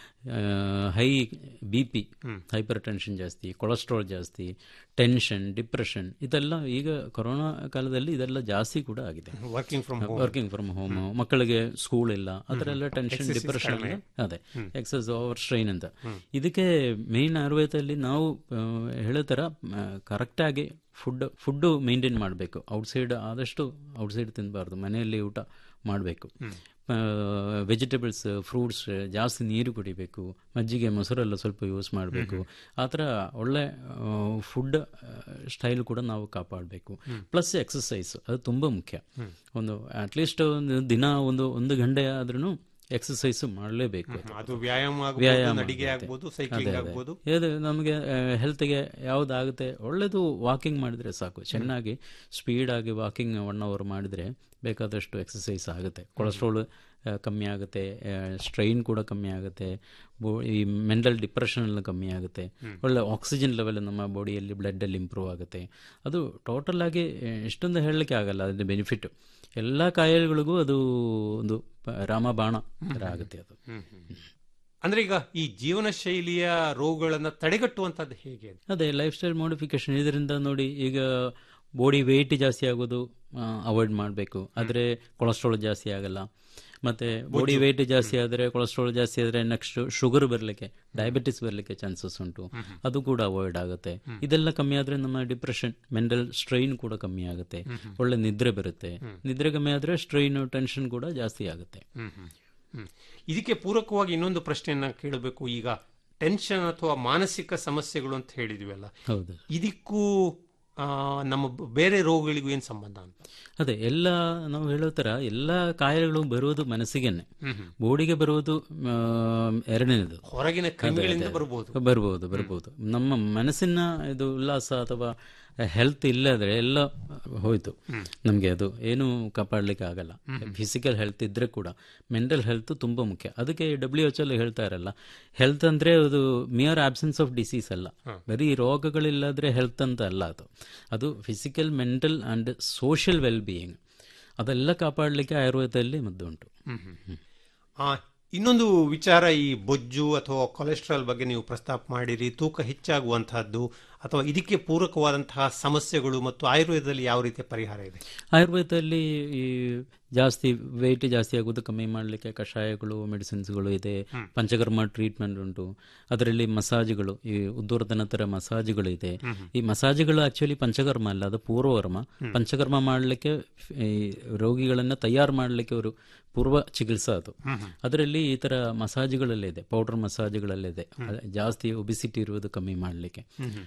high B P hypertension ಜಾಸ್ತಿ ಕೊಲೆಸ್ಟ್ರಾಲ್ ಜಾಸ್ತಿ ಟೆನ್ಷನ್ ಡಿಪ್ರೆಷನ್ ಇದೆಲ್ಲ ಈಗ ಕೊರೋನಾ ಕಾಲದಲ್ಲಿ ಇದೆಲ್ಲ ಜಾಸ್ತಿ ಕೂಡ ಆಗಿದೆ working from home working from home ಮಕ್ಕಳಿಗೆ ಸ್ಕೂಲ್ ಇಲ್ಲ ಆ ಥರ ಎಲ್ಲ ಟೆನ್ಷನ್ ಡಿಪ್ರೆಷನ್ ಅದೇ ಎಕ್ಸಸ್ ಓವರ್ ಸ್ಟ್ರೈನ್ ಅಂತ ಇದಕ್ಕೆ ಮೇನ್ ಆಯುರ್ವೇದದಲ್ಲಿ ನಾವು ಆ, ಹೇಳೋ ಥರ ಕರೆಕ್ಟ್ ಆಗಿ ಫುಡ್ ಫುಡ್ ಮೇಂಟೈನ್ ಮಾಡಬೇಕು ಔಟ್ಸೈಡ್ ಆದಷ್ಟು ಔಟ್ಸೈಡ್ ತಿನ್ನಬಾರ್ದು ಮನೆಯಲ್ಲಿ ಊಟ ಮಾಡಬೇಕು ವೆಜಿಟೇಬಲ್ಸ್ ಫ್ರೂಟ್ಸ್ ಜಾಸ್ತಿ ನೀರು ಕುಡಿಬೇಕು ಮಜ್ಜಿಗೆ ಮೊಸರೆಲ್ಲ ಸ್ವಲ್ಪ ಯೂಸ್ ಮಾಡಬೇಕು ಆ ಥರ ಒಳ್ಳೆ ಫುಡ್ ಸ್ಟೈಲ್ ಕೂಡ ನಾವು ಕಾಪಾಡಬೇಕು ಪ್ಲಸ್ ಎಕ್ಸಸೈಸ್ ಅದು ತುಂಬ ಮುಖ್ಯ ಒಂದು ಅಟ್ಲೀಸ್ಟ್ ಒಂದು ದಿನ ಒಂದು ಒಂದು ಗಂಟೆ ಆದ್ರೂ ಎಕ್ಸಸೈಸ್ ಮಾಡಲೇಬೇಕು ಅದು ವ್ಯಾಯಾಮ ಆಗ್ಬೋದು, ವ್ಯಾಯಾಮ ನಡಿಗೆ ಆಗುತ್ತೆ. ಆಗ್ಬೋದು, ಸೈಕ್ಲಿಂಗ್ ಅದೇ, ಅದೇ. ಆಗ್ಬೋದು. ಇದು ನಮಗೆ ಹೆಲ್ತ್ಗೆ ಯಾವ್ದಾಗುತ್ತೆ ಒಳ್ಳೇದು ವಾಕಿಂಗ್ ಮಾಡಿದ್ರೆ ಸಾಕು ಚೆನ್ನಾಗಿ ಸ್ಪೀಡ್ ಆಗಿ ವಾಕಿಂಗ್ ಒನ್ ಅವರ್ ಮಾಡಿದ್ರೆ ಬೇಕಾದಷ್ಟು ಎಕ್ಸಸೈಸ್ ಆಗುತ್ತೆ ಕೊಲೆಸ್ಟ್ರಾಲ್ ಕಮ್ಮಿ ಆಗುತ್ತೆ ಸ್ಟ್ರೈನ್ ಕೂಡ ಕಮ್ಮಿ ಆಗುತ್ತೆ ಬೋ- ಈ ಮೆಂಟಲ್ ಡಿಪ್ರೆಷನ್ ಎಲ್ಲ ಕಮ್ಮಿ ಆಗುತ್ತೆ ಒಳ್ಳೆ ಆಕ್ಸಿಜನ್ ಲೆವೆಲ್ ನಮ್ಮ ಬಾಡಿಯಲ್ಲಿ ಬ್ಲಡ್ಡಲ್ಲಿ ಇಂಪ್ರೂವ್ ಆಗುತ್ತೆ ಅದು ಟೋಟಲ್ ಆಗಿ ಆ, ಎಷ್ಟೊಂದು ಹೇಳಲಿಕ್ಕೆ ಆಗಲ್ಲ ಅದ್ರ ಬೆನಿಫಿಟ್ ಎಲ್ಲ ಕಾಯಿಲೆಗಳಿಗೂ ಅದು ಒಂದು ಪ- ರಾಮಬಾಣ ಥರ ಆಗುತ್ತೆ ಅದು ಅಂದ್ರೆ ಈಗ ಈ ಜೀವನ ಶೈಲಿಯ ರೋಗಗಳನ್ನ ತಡೆಗಟ್ಟುವಂತದ್ದು ಹೇಗೆ ಅಂತ? ಅದೇ ಲೈಫ್ ಸ್ಟೈಲ್ ಮಾಡಿಫಿಕೇಶನ್ ಇದರಿಂದ ನೋಡಿ ಈಗ ಬಾಡಿ ವೆಯ್ಟ್ ಜಾಸ್ತಿ ಆಗೋದು ಅವಾಯ್ಡ್ ಮಾಡಬೇಕು ಆದರೆ ಕೊಲೆಸ್ಟ್ರಾಲ್ ಜಾಸ್ತಿ ಆಗಲ್ಲ ಮತ್ತೆ ಬಾಡಿ ವೆಯ್ಟ್ ಜಾಸ್ತಿ ಆದರೆ ಕೊಲೆಸ್ಟ್ರಾಲ್ ಜಾಸ್ತಿ ಆದರೆ ನೆಕ್ಸ್ಟ್ ಶುಗರ್ ಬರಲಿಕ್ಕೆ ಡಯಾಬಿಟಿಸ್ ಬರಲಿಕ್ಕೆ ಚಾನ್ಸಸ್ ಉಂಟು ಅದು ಕೂಡ ಅವಾಯ್ಡ್ ಆಗುತ್ತೆ ಇದೆಲ್ಲ ಕಮ್ಮಿ ಆದರೆ ನಮ್ಮ ಡಿಪ್ರೆಷನ್ ಮೆಂಟಲ್ ಸ್ಟ್ರೈನ್ ಕೂಡ ಕಮ್ಮಿ ಆಗುತ್ತೆ ಒಳ್ಳೆ ನಿದ್ರೆ ಬರುತ್ತೆ ನಿದ್ರೆ ಕಮ್ಮಿ ಆದರೆ ಸ್ಟ್ರೈನ್ ಟೆನ್ಷನ್ ಕೂಡ ಜಾಸ್ತಿ ಆಗುತ್ತೆ ಹ್ಮ್, ಹ್ಮ್, ಹ್ಮ್. ಇದಕ್ಕೆ ಪೂರಕವಾಗಿ ಇನ್ನೊಂದು ಪ್ರಶ್ನೆಯನ್ನ ಕೇಳಬೇಕು ಈಗ ಟೆನ್ಷನ್ ಅಥವಾ ಮಾನಸಿಕ ಸಮಸ್ಯೆಗಳು ಅಂತ ಹೇಳಿದ್ವಲ್ಲ ಹೌದು ಇದಕ್ಕೂ ಆ, ನಮ್ಮ ಬ- ಬೇರೆ ರೋಗಗಳಿಗೂ ಏನ್ ಸಂಬಂಧ ಅಂತ ಅದೇ ಎಲ್ಲ ನಾವು ಹೇಳೋ ಥರ ಎಲ್ಲ ಕಾಯಿಲೆಗಳು ಬರುವುದು ಮನಸ್ಸಿಗೆನೆ ಬೋಡಿಗೆ ಬರುವುದು ಆ, ಎರಡನೇದು ಹೊರಗಿನ ಅದೇ, ಕ್ರಿಮಿಗಳಿಂದ ಅದೇ. ಬರ್ಬೋದು ಬರ್ಬೋದು ಬರ್ಬೋದು ನಮ್ಮ ಮನಸ್ಸಿನ ಇದು ಉಲ್ಲಾಸ ಅಥವಾ ಹೆಲ್ತ್ ಇಲ್ಲದ್ರೆ ಎಲ್ಲ ಹೋಯ್ತು ನಮಗೆ ಅದು ಏನು ಕಾಪಾಡಲಿಕ್ಕೆ ಆಗಲ್ಲ ಫಿಸಿಕಲ್ ಹೆಲ್ತ್ ಇದ್ರೆ ಕೂಡ ಮೆಂಟಲ್ ಹೆಲ್ತ್ ತುಂಬಾ ಮುಖ್ಯ ಅದಕ್ಕೆ ಡಬ್ಲ್ಯೂ ಎಚ್ ಅಲ್ಲಿ ಹೇಳ್ತಾ ಇರಲ್ಲ ಹೆಲ್ತ್ ಅಂದ್ರೆ ಅದು ಮಿಯರ್ ಆಬ್ಸೆನ್ಸ್ ಆಫ್ ಡಿಸೀಸ್ ಅಲ್ಲ ಬರೀ ರೋಗಗಳಿಲ್ಲದ್ರೆ ಹೆಲ್ತ್ ಅಂತ ಅಲ್ಲ ಅದು ಅದು physical mental and social well being ಅದೆಲ್ಲ ಕಾಪಾಡಲಿಕ್ಕೆ ಆಯುರ್ವೇದದಲ್ಲಿ ಮದ್ದು ಉಂಟು ಆ, ಇನ್ನೊಂದು ವಿಚಾರ ಈ ಬೊಜ್ಜು ಅಥವಾ ಕೊಲೆಸ್ಟ್ರಾಲ್ ಬಗ್ಗೆ ನೀವು ಪ್ರಸ್ತಾಪ ಮಾಡಿರಿ ತೂಕ ಹೆಚ್ಚಾಗುವಂತಹದ್ದು ಅಥವಾ ಇದಕ್ಕೆ ಪೂರಕವಾದಂತಹ ಸಮಸ್ಯೆಗಳು ಮತ್ತು ಆಯುರ್ವೇದದಲ್ಲಿ ಯಾವ ರೀತಿಯ ಪರಿಹಾರ ಇದೆ ಆಯುರ್ವೇದದಲ್ಲಿ ಈ ಜಾಸ್ತಿ ವೆಯ್ಟ್ ಜಾಸ್ತಿ ಆಗೋದು ಕಮ್ಮಿ ಮಾಡಲಿಕ್ಕೆ ಕಷಾಯಗಳು ಮೆಡಿಸಿನ್ಸ್ಗಳು ಇದೆ ಪಂಚಕರ್ಮ ಟ್ರೀಟ್ಮೆಂಟ್ ಉಂಟು ಅದರಲ್ಲಿ ಮಸಾಜ್ಗಳು ಈ ಉದ್ದೂರ್ಧನ ಥರ ಮಸಾಜ್ಗಳು ಇದೆ ಈ ಮಸಾಜ್ಗಳು ಆಕ್ಚುಲಿ ಪಂಚಕರ್ಮ ಅಲ್ಲ ಅದು ಪೂರ್ವಕರ್ಮ ಪಂಚಕರ್ಮ ಮಾಡಲಿಕ್ಕೆ ಈ ರೋಗಿಗಳನ್ನ ತಯಾರು ಮಾಡಲಿಕ್ಕೆ ಅವರು ಪೂರ್ವ ಚಿಕಿತ್ಸಾ ಅದು ಅದರಲ್ಲಿ ಈ ತರ ಮಸಾಜ್ಗಳೆಲ್ಲ ಇದೆ ಪೌಡರ್ ಮಸಾಜ್ಗಳೆಲ್ಲ ಇದೆ ಅದೇ ಜಾಸ್ತಿ ಒಬಿಸಿಟಿ ಇರುವುದು ಕಮ್ಮಿ ಮಾಡಲಿಕ್ಕೆ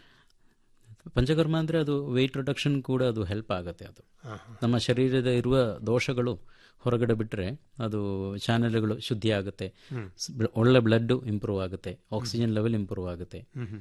ಪಂಚಕರ್ಮ ಅಂದ್ರೆ ಅದು ವೆಯ್ಟ್ ರಿಡಕ್ಷನ್ ಕೂಡ ಅದು ಹೆಲ್ಪ್ ಆಗುತ್ತೆ ಅದು ನಮ್ಮ ಶರೀರದ ಇರುವ ದೋಷಗಳು ಹೊರಗಡೆ ಬಿಟ್ಟರೆ ಅದು ಚಾನೆಲ್ಗಳು ಶುದ್ಧಿ ಆಗುತ್ತೆ ಸ್- ಬ್- ಒಳ್ಳೆ ಬ್ಲಡ್ ಇಂಪ್ರೂವ್ ಆಗುತ್ತೆ ಆಕ್ಸಿಜನ್ ಲೆವೆಲ್ ಇಂಪ್ರೂವ್ ಆಗುತ್ತೆ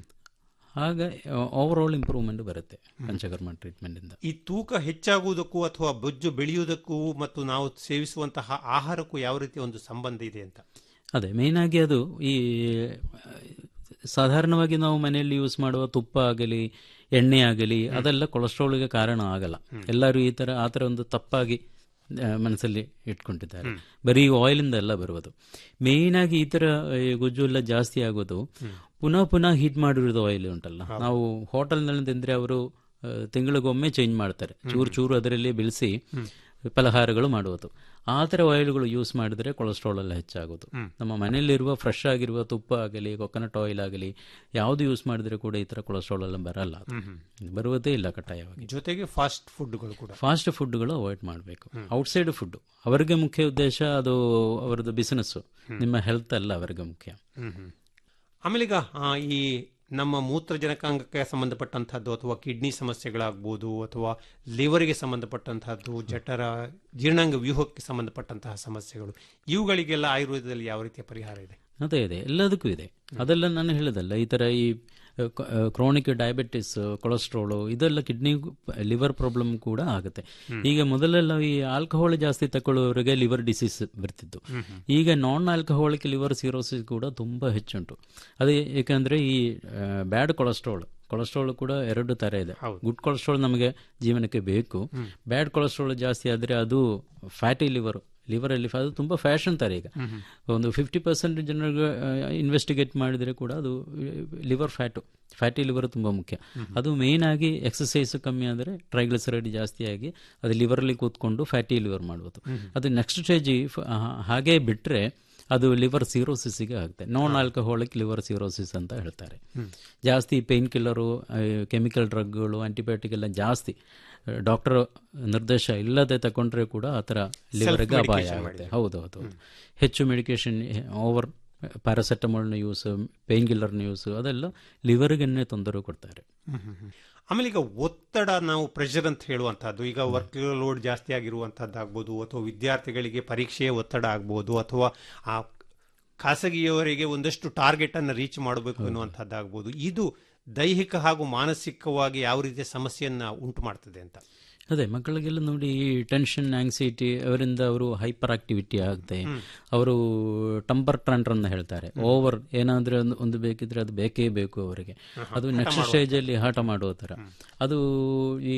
ಹಾಗೆ ಓವರ್ ಆಲ್ ಇಂಪ್ರೂವ್ಮೆಂಟ್ ಬರುತ್ತೆ ಪಂಚಕರ್ಮ ಟ್ರೀಟ್ಮೆಂಟ್ ಇಂದ ಈ ತೂಕ ಹೆಚ್ಚಾಗುವುದಕ್ಕೂ ಅಥವಾ ಬೊಜ್ಜು ಬೆಳೆಯುವುದಕ್ಕೂ ಮತ್ತು ನಾವು ಸೇವಿಸುವಂತಹ ಆಹಾರಕ್ಕೂ ಯಾವ ರೀತಿಯ ಒಂದು ಸಂಬಂಧ ಇದೆ ಅಂತ ಅದೇ ಮೇನ್ ಆಗಿ ಅದು ಈ ಆ, ಸಾಧಾರಣವಾಗಿ ನಾವು ಮನೆಯಲ್ಲಿ ಯೂಸ್ ಮಾಡುವ ತುಪ್ಪ ಆಗಲಿ ಎಣ್ಣೆ ಆಗಲಿ ಅದೆಲ್ಲ ಕೊಲೆಸ್ಟ್ರಾಲ್ಗೆ ಕಾರಣ ಆಗಲ್ಲ ಎಲ್ಲರೂ ಈ ತರ ಆ ಥರ ಒಂದು ತಪ್ಪಾಗಿ ಆ, ಮನಸ್ಸಲ್ಲಿ ಇಟ್ಕೊಂಡಿದ್ದಾರೆ ಬರೀ ಆಯಿಲಿಂದ ಎಲ್ಲ ಬರುವುದು ಮೇನ್ ಆಗಿ ಈ ತರ ಈ ಗುಜ್ಜು ಎಲ್ಲ ಜಾಸ್ತಿ ಆಗೋದು ಪುನಃ ಪುನಃ ಹೀಟ್ ಮಾಡಿರೋದು ಆಯಿಲ್ ಉಂಟಲ್ಲ ನಾವು ಹೋಟೆಲ್ನಲ್ಲಿ ತಿಂದ್ರೆ ಅವರು ತಿಂಗಳಿಗೊಮ್ಮೆ ಚೇಂಜ್ ಮಾಡ್ತಾರೆ ಚೂರು ಚೂರು ಅದರಲ್ಲಿ ಬೆಳೆಸಿ ಫಲಹಾರಗಳು ಮಾಡುವುದು ಆ ಥರ ಆಯಿಲ್ಗಳು ಯೂಸ್ ಮಾಡಿದ್ರೆ ಕೊಲೆಸ್ಟ್ರಾಲ್ ಎಲ್ಲ ಹೆಚ್ಚಾಗೋದು ನಮ್ಮ ಮನೆಯಲ್ಲಿರುವ ಫ್ರೆಶ್ ಆಗಿರುವ ತುಪ್ಪ ಆಗಲಿ ಕೊಕೊನಟ್ ಆಯಿಲ್ ಆಗಲಿ ಯಾವುದು ಯೂಸ್ ಮಾಡಿದ್ರೆ ಕೂಡ ಈ ಥರ ಕೊಲೆಸ್ಟ್ರಾಲ್ ಎಲ್ಲ ಬರಲ್ಲ ಅದು. ಬರುವುದೇ ಇಲ್ಲ ಕಡ್ಡಾಯವಾಗಿ ಜೊತೆಗೆ ಫಾಸ್ಟ್ ಫುಡ್ಗಳು ಕೂಡ ಫಾಸ್ಟ್ ಫುಡ್ಗಳು ಅವಾಯ್ಡ್ ಮಾಡಬೇಕು ಔಟ್ಸೈಡ್ ಫುಡ್ ಅವರಿಗೆ ಮುಖ್ಯ ಉದ್ದೇಶ ಅದು ಅವರದ್ದು ಬಿಸಿನೆಸ್ ನಿಮ್ಮ ಹೆಲ್ತ್ ಅಲ್ಲ ಅವರಿಗೆ ಮುಖ್ಯ ಆಮೇಲೆ ಈಗ ಆ, ಈ ನಮ್ಮ ಮೂತ್ರಜನಕಾಂಗಕ್ಕೆ ಸಂಬಂಧಪಟ್ಟಂತಹದ್ದು ಅಥವಾ ಕಿಡ್ನಿ ಸಮಸ್ಯೆಗಳಾಗ್ಬೋದು ಅಥವಾ ಲಿವರ್ಗೆ ಸಂಬಂಧಪಟ್ಟಂತಹದ್ದು ಜಠರ ಜೀರ್ಣಾಂಗ ವ್ಯೂಹಕ್ಕೆ ಸಂಬಂಧಪಟ್ಟಂತಹ ಸಮಸ್ಯೆಗಳು ಇವುಗಳಿಗೆಲ್ಲ ಆಯುರ್ವೇದದಲ್ಲಿ ಯಾವ ರೀತಿಯ ಪರಿಹಾರ ಇದೆ ಅದೇ ಇದೆ ಎಲ್ಲದಕ್ಕೂ ಇದೆ ಅದೆಲ್ಲ ನಾನು ಹೇಳೋದಲ್ಲ ಈ ಥರ ಈ ಕ್ರೋನಿಕ್ ಡಯಾಬಿಟಿಸ್ ಕೊಲೆಸ್ಟ್ರಾಲು ಇದೆಲ್ಲ ಕಿಡ್ನಿ ಲಿವರ್ ಪ್ರಾಬ್ಲಮ್ ಕೂಡ ಆಗುತ್ತೆ ಈಗ ಮೊದಲೆಲ್ಲ ಈ ಆಲ್ಕಹಾಲ್ ಜಾಸ್ತಿ ತಗೊಳ್ಳುವವರಿಗೆ ಲಿವರ್ ಡಿಸೀಸ್ ಬರ್ತಿತ್ತು ಈಗ ನಾನ್ ಆಲ್ಕಹಾಲಿಕ್ ಲಿವರ್ ಸಿರೋಸಿಸ್ ಕೂಡ ತುಂಬಾ ಹೆಚ್ಚುಂಟು ಅದೇ ಏಕೆಂದ್ರೆ ಈ ಬ್ಯಾಡ್ ಕೊಲೆಸ್ಟ್ರಾಲ್ ಕೊಲೆಸ್ಟ್ರಾಲ್ ಕೂಡ ಎರಡು ತರ ಇದೆ ಗುಡ್ ಕೊಲೆಸ್ಟ್ರಾಲ್ ನಮಗೆ ಜೀವನಕ್ಕೆ ಬೇಕು ಬ್ಯಾಡ್ ಕೊಲೆಸ್ಟ್ರಾಲ್ ಜಾಸ್ತಿ ಆದ್ರೆ ಅದು ಫ್ಯಾಟಿ ಲಿವರ್ ಲಿವರ್ ಅಲ್ಲಿ ಅದು ತುಂಬಾ ಫ್ಯಾಷನ್ ತರ ಈಗ ಒಂದು ಫಿಫ್ಟಿ ಪರ್ಸೆಂಟ್ ಜನರಿಗೆ ಇನ್ವೆಸ್ಟಿಗೇಟ್ ಮಾಡಿದ್ರೆ ಕೂಡ ಅದು ಲಿವರ್ ಫ್ಯಾಟು ಫ್ಯಾಟಿ ಲಿವರ್ ತುಂಬಾ ಮುಖ್ಯ ಅದು ಮೇನ್ ಆಗಿ ಎಕ್ಸಸೈಸ್ ಕಮ್ಮಿ ಆದರೆ ಟ್ರೈಗ್ಲಿಸರೈಡ್ ಜಾಸ್ತಿ ಆಗಿ ಅದು ಲಿವರಲ್ಲಿ ಕೂತ್ಕೊಂಡು ಫ್ಯಾಟಿ ಲಿವರ್ ಮಾಡುವುದು ಅದು ನೆಕ್ಸ್ಟ್ ಸ್ಟೇಜ್ ಹಾಗೆ ಬಿಟ್ರೆ ಅದು ಲಿವರ್ ಸಿರೋಸಿಸ್ಗೆ ಆಗುತ್ತೆ ನಾನ್ ಆಲ್ಕಹಾಲಿಕ್ ಲಿವರ್ ಸಿರೋಸಿಸ್ ಅಂತ ಹೇಳ್ತಾರೆ ಜಾಸ್ತಿ ಪೇನ್ ಕಿಲ್ಲರು ಕೆಮಿಕಲ್ ಡ್ರಗ್ಗಳು ಆಂಟಿಬಯೋಟಿಕ್ ಎಲ್ಲ ಜಾಸ್ತಿ ಡಾಕ್ಟರ್ ನಿರ್ದೇಶ ಇಲ್ಲದೆ ತಗೊಂಡ್ರೆ ಕೂಡ ಆ ಥರ ಲಿವರ್ಗೆ ಅಪಾಯ ಆಗುತ್ತೆ ಹೌದು ಹೌದು ಹೌದು ಹೆಚ್ಚು ಮೆಡಿಕೇಶನ್ ಓವರ್ ಪ್ಯಾರಾಸೆಟಮಾಲ್ನ ಯೂಸ್ ಪೇನ್ ಕಿಲ್ಲರ್ನ ಯೂಸ್ ಅದೆಲ್ಲ ಲಿವರ್ಗೆನ್ನೇ ತೊಂದರೆ ಕೊಡ್ತಾರೆ ಆಮೇಲೆ ಈಗ ಒತ್ತಡ ನಾವು ಪ್ರೆಷರ್ ಅಂತ ಹೇಳುವಂತಹದ್ದು ಈಗ ವರ್ಕ್ ಲೋಡ್ ಜಾಸ್ತಿ ಆಗಿರುವಂತಹದ್ದಾಗ್ಬೋದು ಅಥವಾ ವಿದ್ಯಾರ್ಥಿಗಳಿಗೆ ಪರೀಕ್ಷೆಯ ಒತ್ತಡ ಆಗ್ಬೋದು ಅಥವಾ ಆ ಖಾಸಗಿಯವರಿಗೆ ಒಂದಷ್ಟು ಟಾರ್ಗೆಟ್ ಅನ್ನು ರೀಚ್ ಮಾಡಬೇಕು ಎನ್ನುವಂಥದ್ದಾಗ್ಬೋದು ಇದು ದೈಹಿಕ ಹಾಗೂ ಮಾನಸಿಕವಾಗಿ ಯಾವ ರೀತಿಯ ಸಮಸ್ಯೆಯನ್ನ ಉಂಟು ಮಾಡ್ತದೆ ಅಂತ ಅದೇ ಮಕ್ಕಳಿಗೆಲ್ಲ ನೋಡಿ ಈ ಟೆನ್ಷನ್ ಆಂಗ್ಸೈಟಿ ಅವರಿಂದ ಅವರು ಹೈಪರ್ ಆಕ್ಟಿವಿಟಿ ಆಗುತ್ತೆ ಅವರು ಟಂಪರ್ ಟ್ರಂಟರ್ ಅಂತ ಹೇಳ್ತಾರೆ ಓವರ್ ಏನಾದ್ರೆ ಒಂದು ಒಂದು ಬೇಕಿದ್ರೆ ಅದು ಬೇಕೇ ಬೇಕು ಅವರಿಗೆ ಅದು ನೆಕ್ಸ್ಟ್ ಸ್ಟೇಜ್ ಅಲ್ಲಿ ಹಠ ಮಾಡುವ ತರ ಅದು ಈ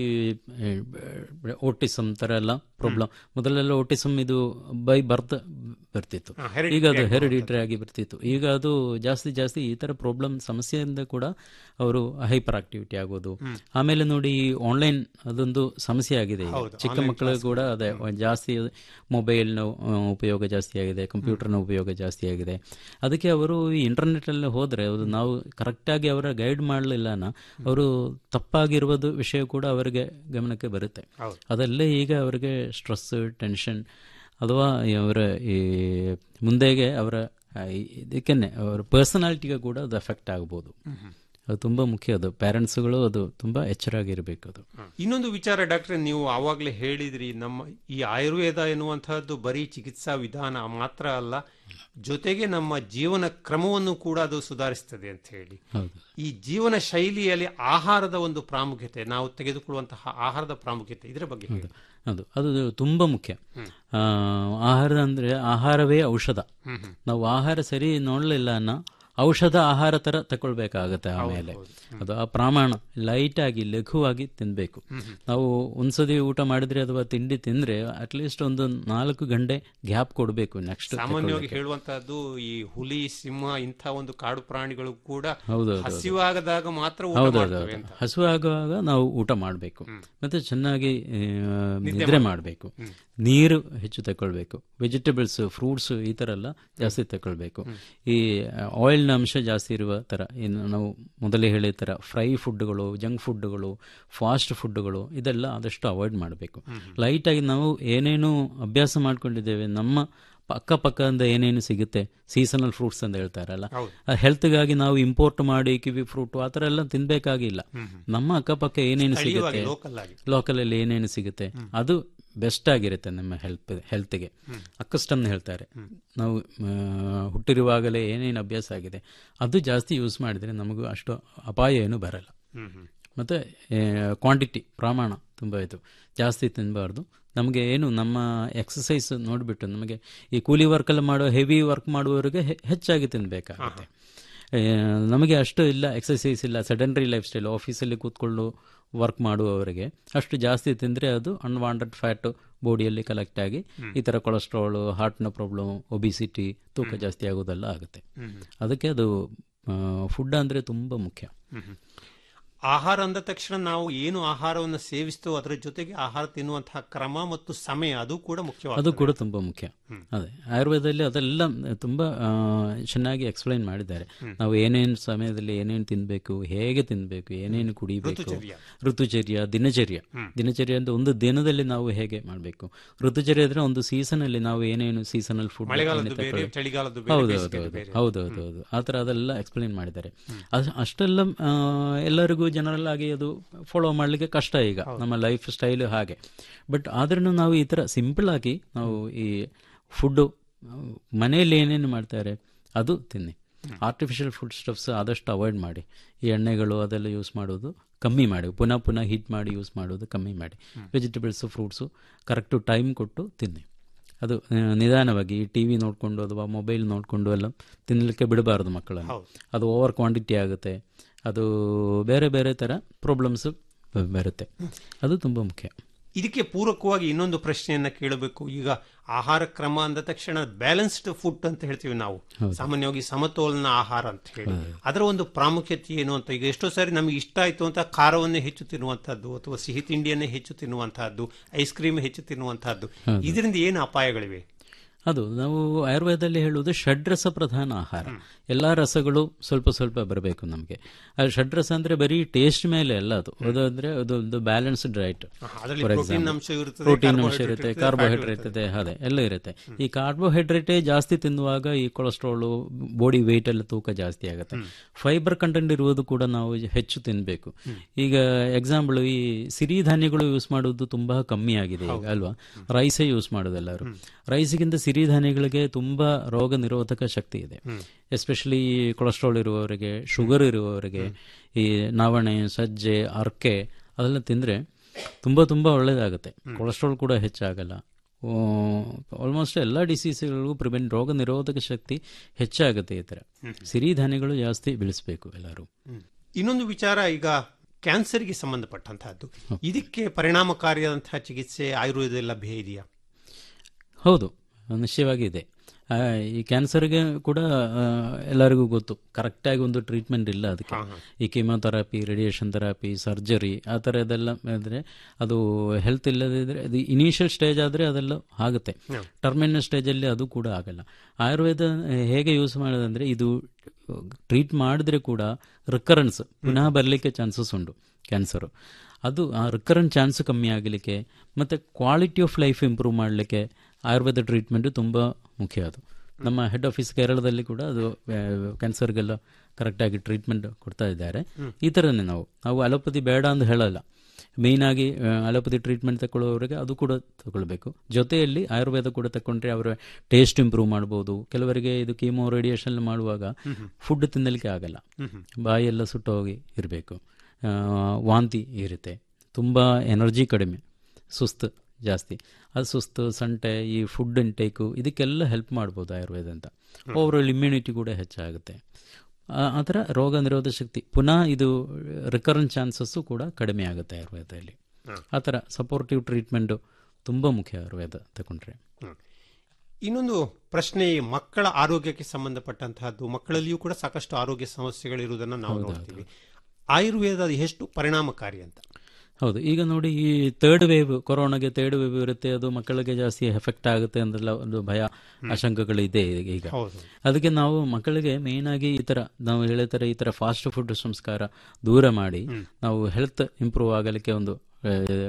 ಓಟಿಸಮ್ ತರ ಎಲ್ಲ ಪ್ರಾಬ್ಲಮ್ ಮೊದಲೆಲ್ಲ ಓಟಿಸಮ್ ಇದು ಬೈ ಬರ್ತ್ ಬರ್ತಿತ್ತು ಈಗ ಅದು ಹೆರಿಡಿಟರಿ ಆಗಿ ಬರ್ತಿತ್ತು ಈಗ ಅದು ಜಾಸ್ತಿ ಜಾಸ್ತಿ ಈ ತರ ಪ್ರಾಬ್ಲಮ್ ಸಮಸ್ಯೆಯಿಂದ ಕೂಡ ಅವರು ಹೈಪರ್ ಆಕ್ಟಿವಿಟಿ ಆಗೋದು ಆಮೇಲೆ ನೋಡಿ ಆನ್ಲೈನ್ ಅದೊಂದು ಸಮಸ್ಯೆ ಆಗಿದೆ ಈಗ. ಚಿಕ್ಕ ಮಕ್ಕಳು ಕೂಡ ಅದೇ ಒಂದ್ ಜಾಸ್ತಿ ಮೊಬೈಲ್ನ ಉಪಯೋಗ ಜಾಸ್ತಿ ಆಗಿದೆ ಕಂಪ್ಯೂಟರ್ನ ಉಪಯೋಗ ಜಾಸ್ತಿ ಆಗಿದೆ ಅದಕ್ಕೆ ಅವರು ಈ ಇಂಟರ್ನೆಟ್ ಅಲ್ಲಿ ಹೋದ್ರೆ ಅದು ನಾವು ಕರೆಕ್ಟಾಗಿ ಅವರ ಗೈಡ್ ಮಾಡಲಿಲ್ಲನ ಅವರು ತಪ್ಪಾಗಿರುವುದು ವಿಷಯ ಕೂಡ ಅವರಿಗೆ ಗಮನಕ್ಕೆ ಬರುತ್ತೆ ಅದಲ್ಲೇ ಈಗ ಅವರಿಗೆ ಸ್ಟ್ರೆಸ್ ಟೆನ್ಷನ್ ಅಥವಾ ಅವರ ಈ ಮುಂದೆಗೆ ಅವರ ಆ, ಈ- ಇದಕ್ಕೇನೆ ಅವರ ಪರ್ಸನಾಲಿಟಿಗೆ ಕೂಡ ಅದು ಎಫೆಕ್ಟ್ ಆಗ್ಬೋದು ಅದು ತುಂಬಾ ಮುಖ್ಯ ಅದು ಪ್ಯಾರೆಂಟ್ಸ್ಗಳು ಅದು ತುಂಬಾ ಎಚ್ಚರಾಗಿರ್ಬೇಕು ಅದು ಇನ್ನೊಂದು ವಿಚಾರ ಡಾಕ್ಟ್ರೆ ನೀವು ಆವಾಗಲೇ ಹೇಳಿದ್ರಿ ನಮ್ಮ ಈ ಆಯುರ್ವೇದ ಎನ್ನುವಂತಹದ್ದು ಬರೀ ಚಿಕಿತ್ಸಾ ವಿಧಾನ ಮಾತ್ರ ಅಲ್ಲ ಜೊತೆಗೆ ನಮ್ಮ ಜೀವನ ಕ್ರಮವನ್ನು ಕೂಡ ಅದು ಸುಧಾರಿಸ್ತದೆ ಅಂತ ಹೇಳಿ ಹೌದು ಈ ಜೀವನ ಶೈಲಿಯಲ್ಲಿ ಆಹಾರದ ಒಂದು ಪ್ರಾಮುಖ್ಯತೆ ನಾವು ತೆಗೆದುಕೊಳ್ಳುವಂತಹ ಆಹಾರದ ಪ್ರಾಮುಖ್ಯತೆ ಇದರ ಬಗ್ಗೆ ಹೇಳಿ. ಅದು ಅದು ತುಂಬಾ ಮುಖ್ಯ ಆ, ಆಹಾರ ಅಂದ್ರೆ ಆಹಾರವೇ ಔಷಧ ನಾವು ಆಹಾರ ಸರಿ ನೋಡ್ಲಿಲ್ಲ ಅನ್ನೋ ಔಷಧ ಆಹಾರ ತರ ತಗೊಳ್ಬೇಕಾಗತ್ತೆ ಆಮೇಲೆ ಅದು ಆ ಪ್ರಮಾಣ ಲೈಟ್ ಆಗಿ ಲಘುವಾಗಿ ತಿನ್ಬೇಕು ನಾವು ಒಂದ್ಸತಿ ಊಟ ಮಾಡಿದ್ರೆ ಅಥವಾ ತಿಂಡಿ ತಿಂದ್ರೆ ಅಟ್ಲೀಸ್ಟ್ ಒಂದು ನಾಲ್ಕು ಗಂಟೆ ಗ್ಯಾಪ್ ಕೊಡಬೇಕು ನೆಕ್ಸ್ಟ್ ಸಾಮಾನ್ಯವಾಗಿ ಹೇಳುವಂತಹದ್ದು ಈ ಹುಲಿ ಸಿಂಹ ಇಂಥ ಒಂದು ಕಾಡು ಪ್ರಾಣಿಗಳು ಕೂಡ ಹೌದು ಹಸಿವಾಗದಾಗ ಮಾತ್ರ ಊಟ ಹೌದು ಮಾಡ್ತವೆ ಅಂತ ಹಸು ಆಗುವಾಗ ನಾವು ಊಟ ಮಾಡಬೇಕು ಮತ್ತೆ ಚೆನ್ನಾಗಿ ಆ, ನಿದ್ರೆ ಮಾಡಬೇಕು ನೀರು ಹೆಚ್ಚು ತಗೊಳ್ಬೇಕು ವೆಜಿಟೇಬಲ್ಸ್ ಫ್ರೂಟ್ಸ್ ಈ ತರ ಎಲ್ಲ ಜಾಸ್ತಿ ತಗೊಳ್ಬೇಕು ಈ ಆಯಿಲ್ನ ಅಂಶ ಜಾಸ್ತಿ ಇರುವ ತರ ಇನ್ನು ನಾವು ಮೊದಲೇ ಹೇಳಿದ ತರ ಫ್ರೈ ಫುಡ್ಗಳು ಜಂಕ್ ಫುಡ್ಗಳು ಫಾಸ್ಟ್ ಫುಡ್ಗಳು ಇದೆಲ್ಲ ಆದಷ್ಟು ಅವಾಯ್ಡ್ ಮಾಡಬೇಕು ಲೈಟಾಗಿ ನಾವು ಏನೇನು ಅಭ್ಯಾಸ ಮಾಡ್ಕೊಂಡಿದ್ದೇವೆ ನಮ್ಮ ಅಕ್ಕಪಕ್ಕದಿಂದ ಏನೇನು ಸಿಗುತ್ತೆ ಸೀಸನಲ್ ಫ್ರೂಟ್ಸ್ ಅಂತ ಹೇಳ್ತಾರಲ್ಲ ಹೆಲ್ತ್ಗಾಗಿ ನಾವು ಇಂಪೋರ್ಟ್ ಮಾಡಿ ಕಿವಿ ಫ್ರೂಟ್ ಆ ಥರ ಎಲ್ಲ ತಿನ್ಬೇಕಾಗಿಲ್ಲ ನಮ್ಮ ಅಕ್ಕಪಕ್ಕ ಏನೇನು ಸಿಗುತ್ತೆ ಲೋಕಲ್ ಆಗಿ ಲೋಕಲ್ ಅಲ್ಲಿ ಏನೇನು ಸಿಗುತ್ತೆ ಅದು ಬೆಸ್ಟ್ ಆಗಿರುತ್ತೆ ನಮ್ಮ ಹೆಲ್ತ್ ಹೆಲ್ತ್ಗೆ ಅಕ್ಕಸ್ಟಮ್ ಹೇಳ್ತಾರೆ ನಾವು ಆ, ಹುಟ್ಟಿರುವಾಗಲೇ ಏನೇನು ಅಭ್ಯಾಸ ಆಗಿದೆ ಅದು ಜಾಸ್ತಿ ಯೂಸ್ ಮಾಡಿದ್ರೆ ನಮಗೂ ಅಷ್ಟು ಅಪಾಯ ಏನು ಬರಲ್ಲ ಮತ್ತೆ ಕ್ವಾಂಟಿಟಿ ಪ್ರಮಾಣ ತುಂಬ ಇದು ಜಾಸ್ತಿ ತಿನ್ನಬಾರ್ದು ನಮಗೆ ಏನು ನಮ್ಮ ಎಕ್ಸಸೈಸ್ ನೋಡಿಬಿಟ್ಟು ನಮಗೆ ಈ ಕೂಲಿ ವರ್ಕಲ್ಲಿ ಮಾಡೋ ಹೆವಿ ವರ್ಕ್ ಮಾಡುವವರಿಗೆ ಹೆ- ಹೆಚ್ಚಾಗಿ ತಿನ್ನಬೇಕಾಗುತ್ತೆ ನಮಗೆ ಅಷ್ಟು ಇಲ್ಲ ಎಕ್ಸಸೈಸ್ ಇಲ್ಲ ಸೆಡೆಂಡ್ರಿ ಲೈಫ್ ಸ್ಟೈಲ್ ಆಫೀಸಲ್ಲಿ ಕೂತ್ಕೊಂಡು ವರ್ಕ್ ಮಾಡುವವರಿಗೆ ಅಷ್ಟು ಜಾಸ್ತಿ ತಿಂದರೆ ಅದು ಅನ್ವಾಂಟೆಡ್ ಫ್ಯಾಟ್ ಬಾಡಿಯಲ್ಲಿ ಕಲೆಕ್ಟ್ ಆಗಿ ಈ ಥರ ಕೊಲೆಸ್ಟ್ರಾಲ್ ಹಾರ್ಟ್ನ ಪ್ರಾಬ್ಲಮ್ ಒಬಿಸಿಟಿ ತೂಕ ಜಾಸ್ತಿ ಆಗೋದೆಲ್ಲ ಆಗುತ್ತೆ ಅದಕ್ಕೆ ಅದು ಫುಡ್ ಅಂದರೆ ತುಂಬ ಮುಖ್ಯ ಆಹಾರ ಅಂದ ತಕ್ಷಣ ನಾವು ಏನು ಆಹಾರವನ್ನು ಸೇವಿಸ್ತೋ ಅದರ ಜೊತೆಗೆ ಆಹಾರ ತಿನ್ನುವಂತಹ ಕ್ರಮ ಮತ್ತು ಸಮಯ ಅದು ಕೂಡ ಅದು ಮುಖ್ಯವಾದ ಕೂಡ ತುಂಬ ಮುಖ್ಯ ಅದೇ ಆಯುರ್ವೇದದಲ್ಲಿ ಅದೆಲ್ಲ ತುಂಬ ಆ, ಚೆನ್ನಾಗಿ ಎಕ್ಸ್ಪ್ಲೈನ್ ಮಾಡಿದ್ದಾರೆ ನಾವು ಏನೇನು ಸಮಯದಲ್ಲಿ ಏನೇನು ತಿನ್ನಬೇಕು ಹೇಗೆ ತಿನ್ನಬೇಕು ಏನೇನು ಕುಡಿಬೇಕು ಋತುಚರ್ಯ ದಿನಚರ್ಯ ದಿನಚರ್ಯ ಅಂತ ಒಂದು ದಿನದಲ್ಲಿ ನಾವು ಹೇಗೆ ಮಾಡಬೇಕು ಋತುಚರ್ಯ ಅಂದ್ರೆ ಒಂದು ಸೀಸನ್ ಅಲ್ಲಿ ನಾವು ಏನೇನು ಸೀಸನಲ್ ಫುಡ್ ಮಳೆಗಾಲದ್ದು ಬೇರೆ ಚಳಿಗಾಲದ್ದು ಬೇರೆ ಹೌದು ಹೌದು ಬೇಸಿಗೆದು ಹೌದು ಬೇರೆ ಹೌದು ಹೌದು ಹೌದು ಆ ಥರ ಅದೆಲ್ಲ ಎಕ್ಸ್ಪ್ಲೈನ್ ಮಾಡಿದ್ದಾರೆ ಅದ್- ಅಷ್ಟೆಲ್ಲ ಆ, ಎಲ್ಲರಿಗೂ ಜನರಲ್ ಆಗಿ ಅದು ಫಾಲೋ ಮಾಡಲಿಕ್ಕೆ ಕಷ್ಟ ಈಗ ನಮ್ಮ ಲೈಫ್ ಸ್ಟೈಲ್ ಹಾಗೆ ಬಟ್ ಆದ್ರೂ ನಾವು ಈ ಥರ ಸಿಂಪಲ್ ಆಗಿ ನಾವು ಈ ಫುಡ್ಡು ಮನೆಯಲ್ಲಿ ಏನೇನು ಮಾಡ್ತಾರೆ ಅದು ತಿನ್ನಿ ಆರ್ಟಿಫಿಷಿಯಲ್ ಫುಡ್ ಸ್ಟಫ್ಸ್ ಆದಷ್ಟು ಅವಾಯ್ಡ್ ಮಾಡಿ ಈ ಎಣ್ಣೆಗಳು ಅದೆಲ್ಲ ಯೂಸ್ ಮಾಡೋದು ಕಮ್ಮಿ ಮಾಡಿ ಪುನಃ ಪುನಃ ಹೀಟ್ ಮಾಡಿ ಯೂಸ್ ಮಾಡೋದು ಕಮ್ಮಿ ಮಾಡಿ ವೆಜಿಟೇಬಲ್ಸು ಫ್ರೂಟ್ಸು ಕರೆಕ್ಟು ಟೈಮ್ ಕೊಟ್ಟು ತಿನ್ನಿ ಅದು ಆ, ನಿಧಾನವಾಗಿ ಟಿ ವಿ ನೋಡಿಕೊಂಡು ಅಥವಾ ಮೊಬೈಲ್ ನೋಡಿಕೊಂಡು ಎಲ್ಲ ತಿನ್ನಲಿಕ್ಕೆ ಬಿಡಬಾರ್ದು ಮಕ್ಕಳನ್ನು ಅದು ಓವರ್ ಕ್ವಾಂಟಿಟಿ ಆಗುತ್ತೆ ಅದು ಬೇರೆ ಬೇರೆ ಥರ ಪ್ರಾಬ್ಲಮ್ಸ್ ಬರುತ್ತೆ ಅದು ತುಂಬ ಮುಖ್ಯ ಇದಕ್ಕೆ ಪೂರಕವಾಗಿ ಇನ್ನೊಂದು ಪ್ರಶ್ನೆಯನ್ನ ಕೇಳಬೇಕು ಈಗ ಆಹಾರ ಕ್ರಮ ಅಂದ ತಕ್ಷಣ ಬ್ಯಾಲೆನ್ಸ್ಡ್ ಫುಡ್ ಅಂತ ಹೇಳ್ತೀವಿ ನಾವು ಸಾಮಾನ್ಯವಾಗಿ ಸಮತೋಲನ ಆಹಾರ ಅಂತ ಹೇಳಿ ಅದರ ಒಂದು ಪ್ರಾಮುಖ್ಯತೆ ಏನು ಅಂತ ಈಗ ಎಷ್ಟೋ ಸಾರಿ ನಮಗೆ ಇಷ್ಟ ಆಯ್ತು ಅಂತ ಖಾರವನ್ನೇ ಹೆಚ್ಚು ತಿನ್ನುವಂತಹದ್ದು ಅಥವಾ ಸಿಹಿ ತಿಂಡಿಯನ್ನೇ ಹೆಚ್ಚು ತಿನ್ನುವಂತಹದ್ದು ಐಸ್ ಕ್ರೀಮ್ ಹೆಚ್ಚು ತಿನ್ನುವಂತಹದ್ದು ಇದರಿಂದ ಏನು ಅಪಾಯಗಳಿವೆ ಅದು ನಾವು ಆಯುರ್ವೇದದಲ್ಲಿ ಹೇಳುವುದು ಷಡ್ರಸ ಪ್ರಧಾನ ಆಹಾರ ಎಲ್ಲಾ ರಸಗಳು ಸ್ವಲ್ಪ ಸ್ವಲ್ಪ ಬರಬೇಕು ನಮಗೆ ಆ ಷಡ್ರಸ ಅಂದ್ರೆ ಬರೀ ಟೇಸ್ಟ್ ಮೇಲೆ ಅಲ್ಲ ಅದು ಅದು ಅಂದ್ರೆ ಅದು ಒಂದು ಬ್ಯಾಲೆನ್ಸ್ಡ್ ಡೈಟ್ ಅದರಲ್ಲಿ ಫಾರ್ protein ಎಕ್ಸಾಂಪಲ್ ಅಂಶ ಇರ್ತದೆ, ಪ್ರೋಟೀನ್ ಅಂಶ carbohydrate ಇರುತ್ತೆ ಇರ್ತದೆ, ಕಾರ್ಬೋಹೈಡ್ರೇಟ್ fat ಇರುತ್ತೆ ಅದೇ ಎಲ್ಲ ಇರುತ್ತೆ ಈ ಕಾರ್ಬೋಹೈಡ್ರೇಟೇ ಜಾಸ್ತಿ ತಿನ್ನುವಾಗ ಈ ಕೊಲೆಸ್ಟ್ರಾಲ್ ಬಾಡಿ ವೇಟ್ ಎಲ್ಲ ತೂಕ ಜಾಸ್ತಿ ಆಗುತ್ತೆ ಫೈಬರ್ ಕಂಟೆಂಟ್ ಇರುವುದು ಕೂಡ ನಾವು ಹೆಚ್ಚು ತಿನ್ಬೇಕು ಈಗ ಎಕ್ಸಾಂಪಲ್ ಈ ಸಿರಿಧಾನ್ಯಗಳು ಯೂಸ್ ಮಾಡುವುದು ತುಂಬಾ ಕಮ್ಮಿ ಆಗಿದೆ ಈಗ ಅಲ್ವಾ ರೈಸೇ ಯೂಸ್ ಮಾಡೋದು ಎಲ್ಲರೂ ರೈಸ್ಗಿಂತ ಸಿರಿಧಾನ್ಯಗಳಿಗೆ ತುಂಬಾ ರೋಗ ನಿರೋಧಕ ಶಕ್ತಿ ಇದೆ ಎಸ್ಪೆಷಲಿ ಕೊಲೆಸ್ಟ್ರಾಲ್ ಇರುವವರಿಗೆ ಶುಗರ್ ಇರುವವರಿಗೆ ಈ ನವಣೆ ಸಜ್ಜೆ ಅರ್ಕೆ ಅದೆಲ್ಲ ತಿಂದ್ರೆ ತುಂಬಾ ತುಂಬಾ ಒಳ್ಳೇದಾಗುತ್ತೆ ಕೊಲೆಸ್ಟ್ರಾಲ್ ಕೂಡ ಹೆಚ್ಚಾಗಲ್ಲ ಆಲ್ಮೋಸ್ಟ್ ಎಲ್ಲ ಡಿಸೀಸ್ಗಳಿಗೂ ಪ್ರಿವೆಂಟ್ ರೋಗ ನಿರೋಧಕ ಶಕ್ತಿ ಹೆಚ್ಚಾಗುತ್ತೆ ಈ ಥರ ಸಿರಿಧಾನ್ಯಗಳು ಜಾಸ್ತಿ ಬೆಳೆಸಬೇಕು ಎಲ್ಲರೂ ಇನ್ನೊಂದು ವಿಚಾರ ಈಗ ಕ್ಯಾನ್ಸರ್ಗೆ ಸಂಬಂಧಪಟ್ಟಂತಹದ್ದು ಇದಕ್ಕೆ ಪರಿಣಾಮಕಾರಿಯಾದಂತಹ ಚಿಕಿತ್ಸೆ ಆಯುರ್ವೇದದಲ್ಲಿ ಲಭ್ಯ ಇದೆಯಾ ಹೌದು ನಿಶ್ಚಯವಾಗಿ ಇದೆ ಆ, ಈ ಕ್ಯಾನ್ಸರ್ಗೆ ಕೂಡ ಆ, ಎಲ್ಲರಿಗೂ ಗೊತ್ತು ಕರೆಕ್ಟಾಗಿ ಒಂದು ಟ್ರೀಟ್ಮೆಂಟ್ ಇಲ್ಲ ಅದಕ್ಕೆ ಈ ಕೀಮೋಥೆರಪಿ ರೇಡಿಯೇಷನ್ ಥೆರಪಿ ಸರ್ಜರಿ ಆ ಥರದ್ದೆಲ್ಲ ಅಂದರೆ ಅದು ಹೆಲ್ತ್ ಇಲ್ಲದಿದ್ರೆ ಅದು ಇನಿಷಿಯಲ್ ಸ್ಟೇಜ್ ಆದರೆ ಅದೆಲ್ಲ ಆಗುತ್ತೆ ಟರ್ಮಿನಲ್ ಸ್ಟೇಜಲ್ಲಿ ಅದು ಕೂಡ ಆಗಲ್ಲ ಆಯುರ್ವೇದ ಹೇಗೆ ಯೂಸ್ ಮಾಡೋದಂದ್ರೆ ಇದು ಟ್ರೀಟ್ ಮಾಡಿದ್ರೆ ಕೂಡ ರಿಕರೆನ್ಸ್ ಪುನಃ ಬರಲಿಕ್ಕೆ ಚಾನ್ಸಸ್ ಉಂಟು ಕ್ಯಾನ್ಸರು ಅದು ಆ ರಿಕರೆಂಟ್ ಚಾನ್ಸ್ ಕಮ್ಮಿ ಆಗಲಿಕ್ಕೆ ಮತ್ತು ಕ್ವಾಲಿಟಿ ಆಫ್ ಲೈಫ್ ಇಂಪ್ರೂವ್ ಮಾಡಲಿಕ್ಕೆ ಆಯುರ್ವೇದ ಟ್ರೀಟ್ಮೆಂಟ್ ತುಂಬ ಮುಖ್ಯ ಅದು ನಮ್ಮ ಹೆಡ್ ಆಫೀಸ್ ಕೇರಳದಲ್ಲಿ ಕೂಡ ಅದು ಕ್ಯಾನ್ಸರ್ಗೆಲ್ಲ ಕರೆಕ್ಟಾಗಿ ಟ್ರೀಟ್ಮೆಂಟ್ ಕೊಡ್ತಾ ಇದ್ದಾರೆ ಈ ಥರನೇ ನಾವು ನಾವು ಅಲೋಪತಿ ಬೇಡ ಅಂತ ಹೇಳಲ್ಲ ಮೇಯ್ನಾಗಿ ಅಲೋಪತಿ ಟ್ರೀಟ್ಮೆಂಟ್ ತಗೊಳ್ಳೋರಿಗೆ ಅದು ಕೂಡ ತಗೊಳ್ಬೇಕು ಜೊತೆಯಲ್ಲಿ ಆಯುರ್ವೇದ ಕೂಡ ತಗೊಂಡ್ರೆ ಅವರ ಟೇಸ್ಟ್ ಇಂಪ್ರೂವ್ ಮಾಡ್ಬೋದು ಕೆಲವರಿಗೆ ಇದು ಕೀಮೋ ರೇಡಿಯೇಷನ್ ಮಾಡುವಾಗ ಫುಡ್ ತಿನ್ನಲಿಕ್ಕೆ ಆಗಲ್ಲ ಬಾಯೆಲ್ಲ ಸುಟ್ಟೋಗಿ ಇರಬೇಕು ವಾಂತಿ ಇರುತ್ತೆ ತುಂಬ ಎನರ್ಜಿ ಕಡಿಮೆ ಸುಸ್ತು ಜಾಸ್ತಿ ಅದು ಸುಸ್ತು ಸಂಟೆ ಈ ಫುಡ್ ಇಂಟೇಕು ಇದಕ್ಕೆಲ್ಲ ಹೆಲ್ಪ್ ಮಾಡ್ಬೋದು ಆಯುರ್ವೇದ ಅಂತ ಓವರಾಲ್ ಇಮ್ಯುನಿಟಿ ಕೂಡ ಹೆಚ್ಚಾಗುತ್ತೆ ಆ- ಆ ಥರ ರೋಗ ನಿರೋಧ ಶಕ್ತಿ ಪುನಃ ಇದು ರಿಕರೆಂಟ್ ಚಾನ್ಸಸ್ಸು ಕೂಡ ಕಡಿಮೆ ಆಗುತ್ತೆ ಆಯುರ್ವೇದದಲ್ಲಿ ಆ ಥರ ಸಪೋರ್ಟಿವ್ ಟ್ರೀಟ್ಮೆಂಟು ತುಂಬ ಮುಖ್ಯ ಆಯುರ್ವೇದ ತಗೊಂಡ್ರೆ ಇನ್ನೊಂದು ಪ್ರಶ್ನೆ ಈ ಮಕ್ಕಳ ಆರೋಗ್ಯಕ್ಕೆ ಸಂಬಂಧಪಟ್ಟಂತಹದ್ದು ಮಕ್ಕಳಲ್ಲಿಯೂ ಕೂಡ ಸಾಕಷ್ಟು ಆರೋಗ್ಯ ಸಮಸ್ಯೆಗಳಿರುವುದನ್ನು ನಾವು ನೋಡ್ತೀವಿ ಆಯುರ್ವೇದ ಅದು ಎಷ್ಟು ಪರಿಣಾಮಕಾರಿ ಅಂತ ಹೌದು ಈಗ ನೋಡಿ ಈ ಥರ್ಡ್ ವೇವ್ ಕೊರೋನಾಗೆ ಥರ್ಡ್ ವೇವ್ ಇರುತ್ತೆ ಅದು ಮಕ್ಕಳಿಗೆ ಜಾಸ್ತಿ ಎಫೆಕ್ಟ್ ಆಗುತ್ತೆ ಅಂತೆಲ್ಲ ಒಂದು ಭಯ ಆಶಂಕಗಳಿದೆ ಈಗ ಹೌದು. ಅದಕ್ಕೆ ನಾವು ಮಕ್ಕಳಿಗೆ ಮೇನ್ ಆಗಿ ಈ ತರ ನಾವು ಹೇಳಿದ ತರ ಈ ತರ ಫಾಸ್ಟ್ ಫುಡ್ ಸಂಸ್ಕಾರ ದೂರ ಮಾಡಿ ನಾವು ಹೆಲ್ತ್ ಇಂಪ್ರೂವ್ ಆಗಲಿಕ್ಕೆ ಒಂದು ಆ,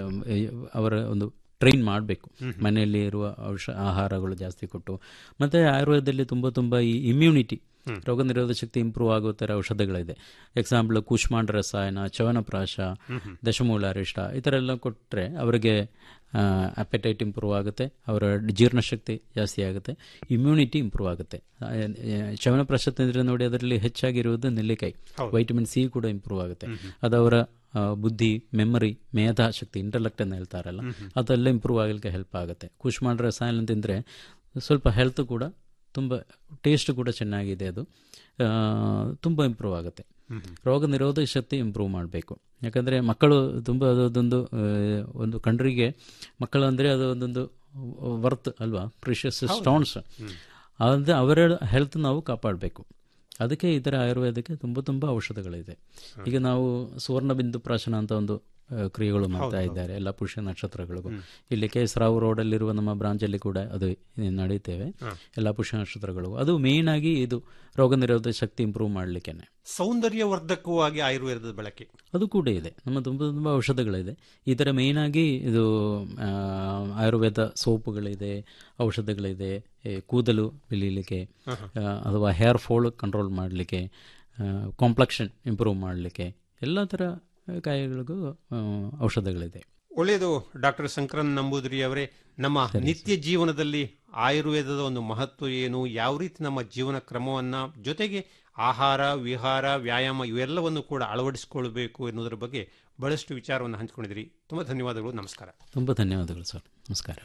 ಅವರ ಒಂದು ಟ್ರೈನ್ ಮಾಡಬೇಕು ಮನೆಯಲ್ಲಿ ಇರುವ ಔಷ ಆಹಾರಗಳು ಜಾಸ್ತಿ ಕೊಟ್ಟು ಮತ್ತೆ ಆಯುರ್ವೇದದಲ್ಲಿ ತುಂಬ ತುಂಬ ಈ ಇಮ್ಯುನಿಟಿ ರೋಗ ನಿರೋಧ ಶಕ್ತಿ ಇಂಪ್ರೂವ್ ಆಗೋ ಥರ ಔಷಧಗಳಿದೆ ಎಕ್ಸಾಂಪಲ್ ಕೂಷ್ಮಾಂಡ ರಸಾಯನ ಚವನಪ್ರಾಶ ದಶಮೂಲ ಅರಿಷ್ಟ ಈ ಥರ ಎಲ್ಲ ಕೊಟ್ಟರೆ ಅವರಿಗೆ ಅಪೆಟೈಟ್ ಇಂಪ್ರೂವ್ ಆಗುತ್ತೆ ಅವರ ಜೀರ್ಣಶಕ್ತಿ ಜಾಸ್ತಿ ಆಗುತ್ತೆ ಇಮ್ಯುನಿಟಿ ಇಂಪ್ರೂವ್ ಆಗುತ್ತೆ ಆ, ಆ, ಚವನಪ್ರಾಶ ತಿಂದರೆ ನೋಡಿ ಅದರಲ್ಲಿ ಹೆಚ್ಚಾಗಿರುವುದು ನೆಲ್ಲಿಕಾಯಿ ವೈಟಮಿನ್ ಸಿ ಕೂಡ ಇಂಪ್ರೂವ್ ಆಗುತ್ತೆ ಅದು ಅವರ ಆ, ಬುದ್ಧಿ ಮೆಮರಿ ಮೇಧಾಶಕ್ತಿ ಇಂಟಲೆಕ್ಟ್ ಅಂತ ಹೇಳ್ತಾರಲ್ಲ ಅದೆಲ್ಲ ಇಂಪ್ರೂವ್ ಆಗಲಿಕ್ಕೆ ಹೆಲ್ಪ್ ಆಗುತ್ತೆ ಕೂಷ್ಮಾಂಡ ರಸಾಯನ ತಿಂದರೆ ಸ್ವಲ್ಪ ಹೆಲ್ತ್ ಕೂಡ ತುಂಬ ಟೇಸ್ಟ್ ಕೂಡ ಚೆನ್ನಾಗಿದೆ ಅದು ಆ, ತುಂಬ ಇಂಪ್ರೂವ್ ಆಗುತ್ತೆ ರೋಗ ನಿರೋಧಕ ಶಕ್ತಿ ಇಂಪ್ರೂವ್ ಮಾಡಬೇಕು ಯಾಕಂದರೆ ಮಕ್ಕಳು ತುಂಬ ಅದೊಂದು ಆ, ಒಂದು ಕಂಟ್ರಿಗೆ ಮಕ್ಕಳು ಅಂದರೆ ಅದು ಒಂದೊಂದು ವರ್ತ್ ಅಲ್ವಾ ಪ್ರಿಷಿಯಸ್ ಸ್ಟೋನ್ಸ್ ಅಂದರೆ ಅವರ ಹೆಲ್ತ್ ನಾವು ಕಾಪಾಡಬೇಕು ಅದಕ್ಕೆ ಈ ಥರ ಆಯುರ್ವೇದಕ್ಕೆ ತುಂಬ ತುಂಬ ಔಷಧಗಳಿದೆ ಈಗ ನಾವು ಸುವರ್ಣ ಬಿಂದು ಪ್ರಾಶನ ಅಂತ ಒಂದು ಆ, ಕ್ರಿಯೆಗಳು ಮಾಡ್ತಾ ಇದ್ದಾರೆ ಎಲ್ಲ ಪುಷ್ಯ ನಕ್ಷತ್ರಗಳಿಗೂ ಇಲ್ಲಿ ಕೆ ಎಸ್ ರಾವ್ ರೋಡಲ್ಲಿರುವ ನಮ್ಮ ಬ್ರಾಂಚಲ್ಲಿ ಕೂಡ ಅದು ನಡೀತೇವೆ ಎಲ್ಲ ಪುಷ್ಯ ನಕ್ಷತ್ರಗಳಿಗೂ ಅದು ಮೇಯ್ನ್ ಆಗಿ ಇದು ರೋಗ ನಿರೋಧಕ ಶಕ್ತಿ ಇಂಪ್ರೂವ್ ಮಾಡಲಿಕ್ಕೇನೆ ಸೌಂದರ್ಯವರ್ಧಕವಾಗಿ ಆಯುರ್ವೇದದ ಬಳಕೆ ಅದು ಕೂಡ ಇದೆ ನಮ್ಮ ತುಂಬ ತುಂಬ ಔಷಧಗಳಿದೆ ಈ ಥರ ಮೇಯ್ನ್ ಆಗಿ ಇದು ಆ, ಆಯುರ್ವೇದ ಸೋಪುಗಳಿದೆ ಔಷಧಗಳಿದೆ ಈ ಕೂದಲು ಬೆಳೀಲಿಕ್ಕೆ ಆ, ಅಥವಾ ಹೇರ್ ಫಾಲ್ ಕಂಟ್ರೋಲ್ ಮಾಡಲಿಕ್ಕೆ ಕಾಂಪ್ಲೆಕ್ಷನ್ ಇಂಪ್ರೂವ್ ಮಾಡಲಿಕ್ಕೆ ಎಲ್ಲ ಥರ ಕಾಯಿಗಳಿಗೂ ಆ, ಔಷಧಗಳಿದೆ ಒಳ್ಳೆಯದು ಡಾಕ್ಟರ್ ಶಂಕರನ್ ನಂಬೂದ್ರಿ ಅವರೇ ನಮ್ಮ ನಿತ್ಯ ಜೀವನದಲ್ಲಿ ಆಯುರ್ವೇದದ ಒಂದು ಮಹತ್ವ ಏನು ಯಾವ ರೀತಿ ನಮ್ಮ ಜೀವನ ಕ್ರಮವನ್ನ ಜೊತೆಗೆ ಆಹಾರ ವಿಹಾರ ವ್ಯಾಯಾಮ ಇವೆಲ್ಲವನ್ನು ಕೂಡ ಅಳವಡಿಸಿಕೊಳ್ಬೇಕು ಎನ್ನುವುದರ ಬಗ್ಗೆ ಬಹಳಷ್ಟು ವಿಚಾರವನ್ನು ಹಂಚಿಕೊಂಡಿದ್ರಿ ತುಂಬಾ ಧನ್ಯವಾದಗಳು ನಮಸ್ಕಾರ ತುಂಬ ಧನ್ಯವಾದಗಳು ಸರ್ ನಮಸ್ಕಾರ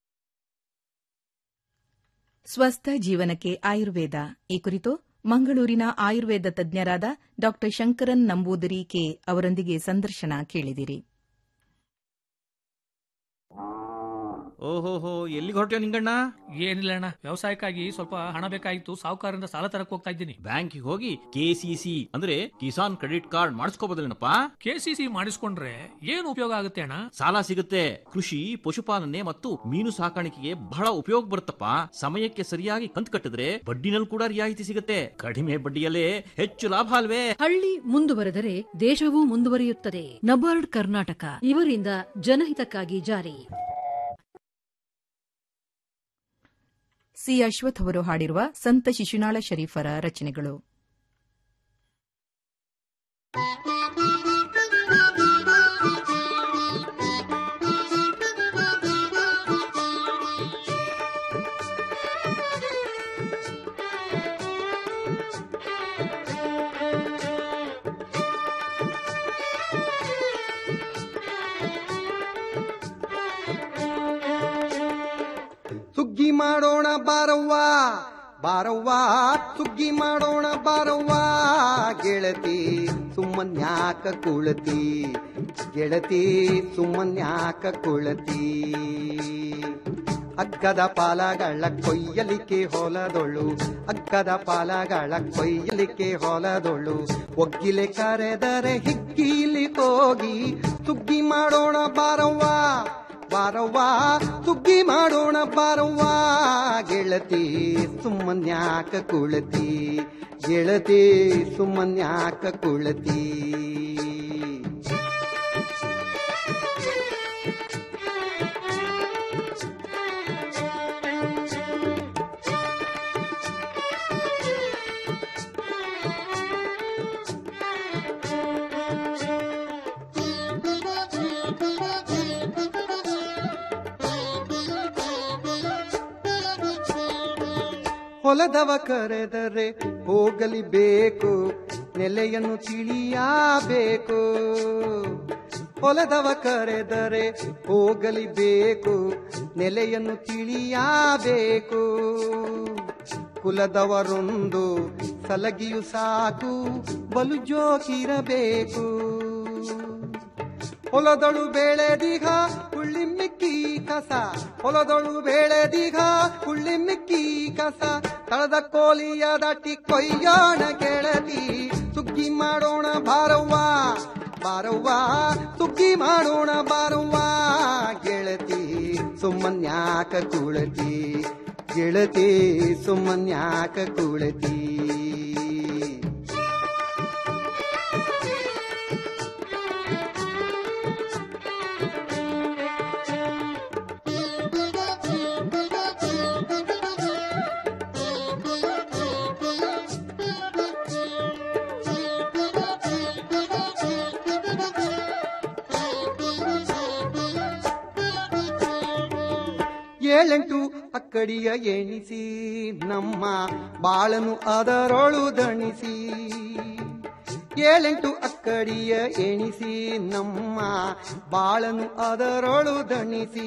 ಸ್ವಸ್ಥ ಜೀವನಕ್ಕೆ ಆಯುರ್ವೇದ ಈ ಕುರಿತು ಮಂಗಳೂರಿನ ಆಯುರ್ವೇದ ತಜ್ಞರಾದ ಡಾ ಶಂಕರನ್ ನಂಬೂದರಿ ಕೆ ಅವರೊಂದಿಗೆ ಸಂದರ್ಶನ ಕೇಳಿದಿರಿ ಓಹೋಹೋ ಎಲ್ಲಿಗೆ ಹೊರಟ್ಯೋ ನಿಂಗಣ್ಣ ಏನಿಲ್ಲ ಅಣ್ಣ ವ್ಯವಸಾಯಕ್ಕಾಗಿ ಸ್ವಲ್ಪ ಹಣ ಬೇಕಾಗಿತ್ತು ಸಾಹುಕಾರರಿಂದ ಸಾಲ ತರಕ್ ಹೋಗ್ತಾ ಇದ್ದೀನಿ ಬ್ಯಾಂಕಿಗೆ ಹೋಗಿ ಕೆಸಿಸಿ ಅಂದ್ರೆ ಕಿಸಾನ್ ಕ್ರೆಡಿಟ್ ಕಾರ್ಡ್ ಮಾಡಿಸ್ಕೋಬೋದಲ್ಲೇನಪ್ಪ ಕೆಸಿಸಿ ಮಾಡಿಸ್ಕೊಂಡ್ರೆ ಏನು ಉಪಯೋಗ ಆಗುತ್ತೆ ಅಣ್ಣ ಸಾಲ ಸಿಗುತ್ತೆ ಕೃಷಿ ಪಶುಪಾಲನೆ ಮತ್ತು ಮೀನು ಸಾಕಾಣಿಕೆಗೆ ಬಹಳ ಉಪಯೋಗ ಬರುತ್ತಪ್ಪ ಸಮಯಕ್ಕೆ ಸರಿಯಾಗಿ ಕಂತು ಕಟ್ಟಿದ್ರೆ ಬಡ್ಡಿನಲ್ಲಿ ಕೂಡ ರಿಯಾಯಿತಿ ಸಿಗುತ್ತೆ ಕಡಿಮೆ ಬಡ್ಡಿಯಲ್ಲೇ ಹೆಚ್ಚು ಲಾಭ ಅಲ್ವೇ ಹಳ್ಳಿ ಮುಂದುವರೆದರೆ ದೇಶವೂ ಮುಂದುವರಿಯುತ್ತದೆ ನಬಾರ್ಡ್ ಕರ್ನಾಟಕ ಇವರಿಂದ ಜನಹಿತಕ್ಕಾಗಿ ಜಾರಿ ಸಿ ಅಶ್ವಥ್ ಅವರು ಹಾಡಿರುವ ಸಂತ ಶಿಶುನಾಳ ಶರೀಫರ ರಚನೆಗಳು ಸುಗ್ಗಿ ಮಾಡೋಣ ಬಾರವ್ವ ಬಾರವ್ವ ಸುಗ್ಗಿ ಮಾಡೋಣ ಬಾರವ್ವ ಗೆಳತಿ ಸುಮ್ಮನ್ಯಾಕ ಕುಳತಿ ಗೆಳತಿ ಸುಮ್ಮನ್ಯಾಕ ಕುಳತಿ ಅಗ್ಗದ ಪಾಲಗಳ ಕೊಯ್ಯಲಿಕ್ಕೆ ಹೊಲದೊಳು ಅಗ್ಗದ ಪಾಲಗಳ ಕೊಯ್ಯಲಿಕ್ಕೆ ಹೊಲದೊಳು ಒಗ್ಗಿಲೆ ಕರೆದರೆ ಹಿಗ್ಗಿಲಿ ಹೋಗಿ ಸುಗ್ಗಿ ಮಾಡೋಣ ಬಾರವ್ವ ಬಾರವ್ವ ಸುಗ್ಗಿ ಮಾಡೋಣ ಬಾರವ್ವ ಗೆಳತಿ ಸುಮ್ಮನ್ಯಾಕ ಕುಳತಿ ಗೆಳತಿ ಸುಮ್ಮನ್ಯಾಕ ಕುಳತಿ ಹೊಲದವ ಕರೆದರೆ ಹೋಗಲಿ ಬೇಕು ನೆಲೆಯನ್ನು ತಿಳಿಯಬೇಕು ಹೊಲದವ ಕರೆದರೆ ಹೋಗಲಿ ಬೇಕು ನೆಲೆಯನ್ನು ತಿಳಿಯಬೇಕು ಕುಲದವರೊಂದು ಸಲಗಿಯು ಸಾಕು ಬಲು ಜೋಕಿರಬೇಕು ಹೊಲದಳು ಬೆಳೆದಿಗ ಹುಳ್ಳಿ ಮಿಕ್ಕಿ ಕಸ ಹೊಲದಳು ಬೆಳೆದಿಗ ಹುಳ್ಳಿ ಮಿಕ್ಕಿ ಕಸ ತಳದ ಕೋಲಿಯ ದಾಟಿ ಕೊಯ್ಯೋಣ ಗೆಳತಿ ಸುಗ್ಗಿ ಮಾಡೋಣ ಬಾರವ್ವ ಬಾರವ್ವ ಸುಗ್ಗಿ ಮಾಡೋಣ ಬಾರವ್ವ ಗೆಳತಿ ಸುಮ್ಮನ್ಯಾಕ ಕುಳತಿ ಗೆಳತಿ ಸುಮ್ಮನ್ಯಾಕ ಕುಳತಿ ಏಳೆಂಟು ಅಕ್ಕಡಿಯ ಎಣಿಸಿ ನಮ್ಮ ಬಾಳನು ಅದರೊಳು ದಣಿಸಿ ಏಳೆಂಟು ಅಕ್ಕಡಿಯ ಎಣಿಸಿ ನಮ್ಮ ಬಾಳನು ಅದರೊಳು ದಣಿಸಿ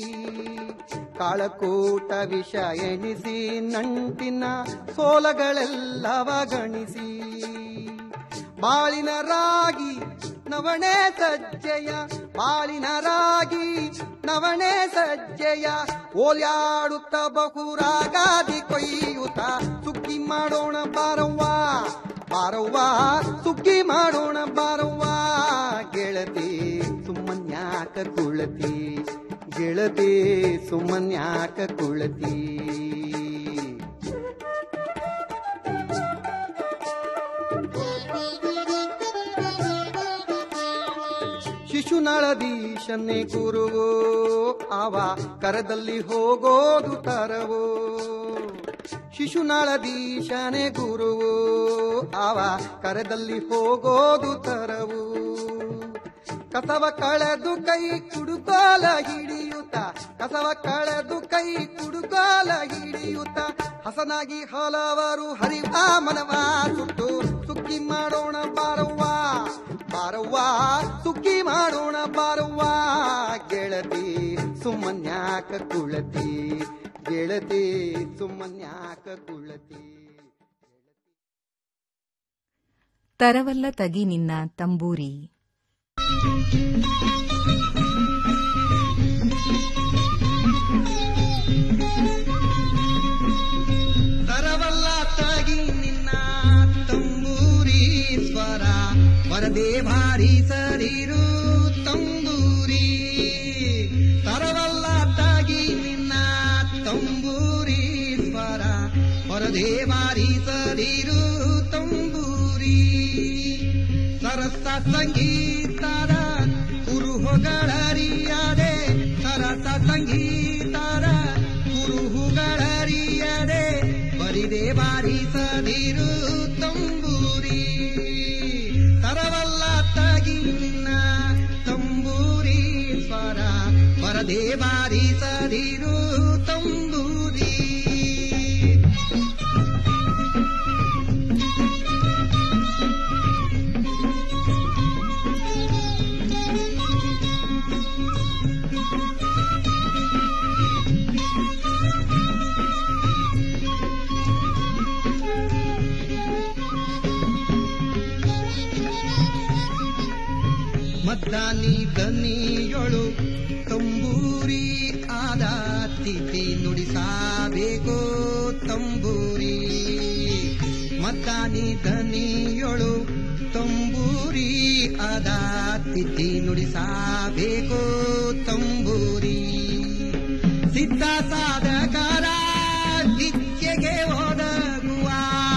ಕಾಳಕೂಟ ವಿಷ ಎಣಿಸಿ ನಂಟಿನ ಸೋಲಗಳೆಲ್ಲವ ಗಣಿಸಿ ಬಾಳಿನ ರಾಗಿ ನವಣೆ ಸಜ್ಜೆಯ ಬಾಳಿನ ರಾಗಿ ನವಣೆ ಸಜ್ಜೆಯ ಓಲ್ಯಾಡುತ್ತ ಬಹುರಾಗಾದಿ ಕೊಯ್ಯುತ್ತ ಸುಗ್ಗಿ ಮಾಡೋಣ ಬಾರವ್ವ ಬಾರವ್ವ ಸುಗ್ಗಿ ಮಾಡೋಣ ಬಾರವ್ವ ಗೆಳತಿ ಸುಮ್ಮನ್ಯಾಕ ಕುಳತಿ ಗೆಳತಿ ಸುಮ್ಮನ್ಯಾಕ ಕುಳತಿ ಶಿಶುನಾಳದೀಶನ್ನೇ ಗುರುವು ಅವ ಕರದಲ್ಲಿ ಹೋಗೋದು ತರವು ಶಿಶುನಾಳದೀಶನೇ ಗುರುವು ಅವ ಕರದಲ್ಲಿ ಹೋಗೋದು ತರವು ಕಸವ ಕಳೆದು ಕೈ ಕುಡುಗೋಲ ಹಿಡಿಯುತ್ತ ಕಸವ ಕಳೆದು ಕೈ ಕುಡುಗೋಲ ಹಿಡಿಯುತ್ತ ಹಸನಾಗಿ ಹಲವರು ಹರಿವ ಮನವ ಸುಟ್ಟು ಸುಗ್ಗಿ ಮಾಡೋಣ ಬಾರವ್ವ ಬಾರವ್ವ ಸುಗ್ಗಿ ಮಾಡೋಣ ಬಾರವ್ವ ಗೆಳತಿ ಸುಮ್ಮನ್ಯಾಕ ಕುಳತಿ ಗೆಳತಿ ಸುಮ್ಮನ್ಯಾಕ ಕುಳತಿ ತರವಲ್ಲ ತಗಿ ನಿನ್ನ ತಂಬೂರಿ ಬರದೆ ಭಾರಿ ಸರಿರು ತಂಬೂರಿ ತರವಲ್ಲ ತಾಗಿ ನಿನ್ನ ತಂಬೂರಿ ಸ್ವರ ಹೊರದೆ ಭಾರಿ ಸರಿರು ತಂಬೂರಿ ಸರಸ ಸಂಗೀತರ ಕುರುಹುಗಳರಿಯದೆ ಸರಸ ಸಂಗೀತರ ಕುರುಹುಗಳರಿಯದೆ ಬರಿದೆ ಬಾರಿಸದಿರು ತಂಬೂರಿ ತರವಲ್ಲ ತಗಿ ನಿನ್ನ ತಂಬೂರಿ ಸ್ವರ ಬರದೆ ಬಾರಿಸದಿರು ತಂಬೂರಿ ಮದ್ದಾನಿ ದನಿಯೊಳು ತಂಬೂರಿ ಆದ ತಿಥಿ ನುಡಿಸಬೇಕು ತಂಬೂರಿ ಮದ್ದಾನಿ ದನಿಯೊಳು ತಂಬೂರಿ ಆದ ತಿಥಿ ನುಡಿಸಬೇಕು ತಂಬೂರಿ ಸಿದ್ಧ ಸಾಧಕರ ನಿತ್ಯಗೆ ಒದಗುವ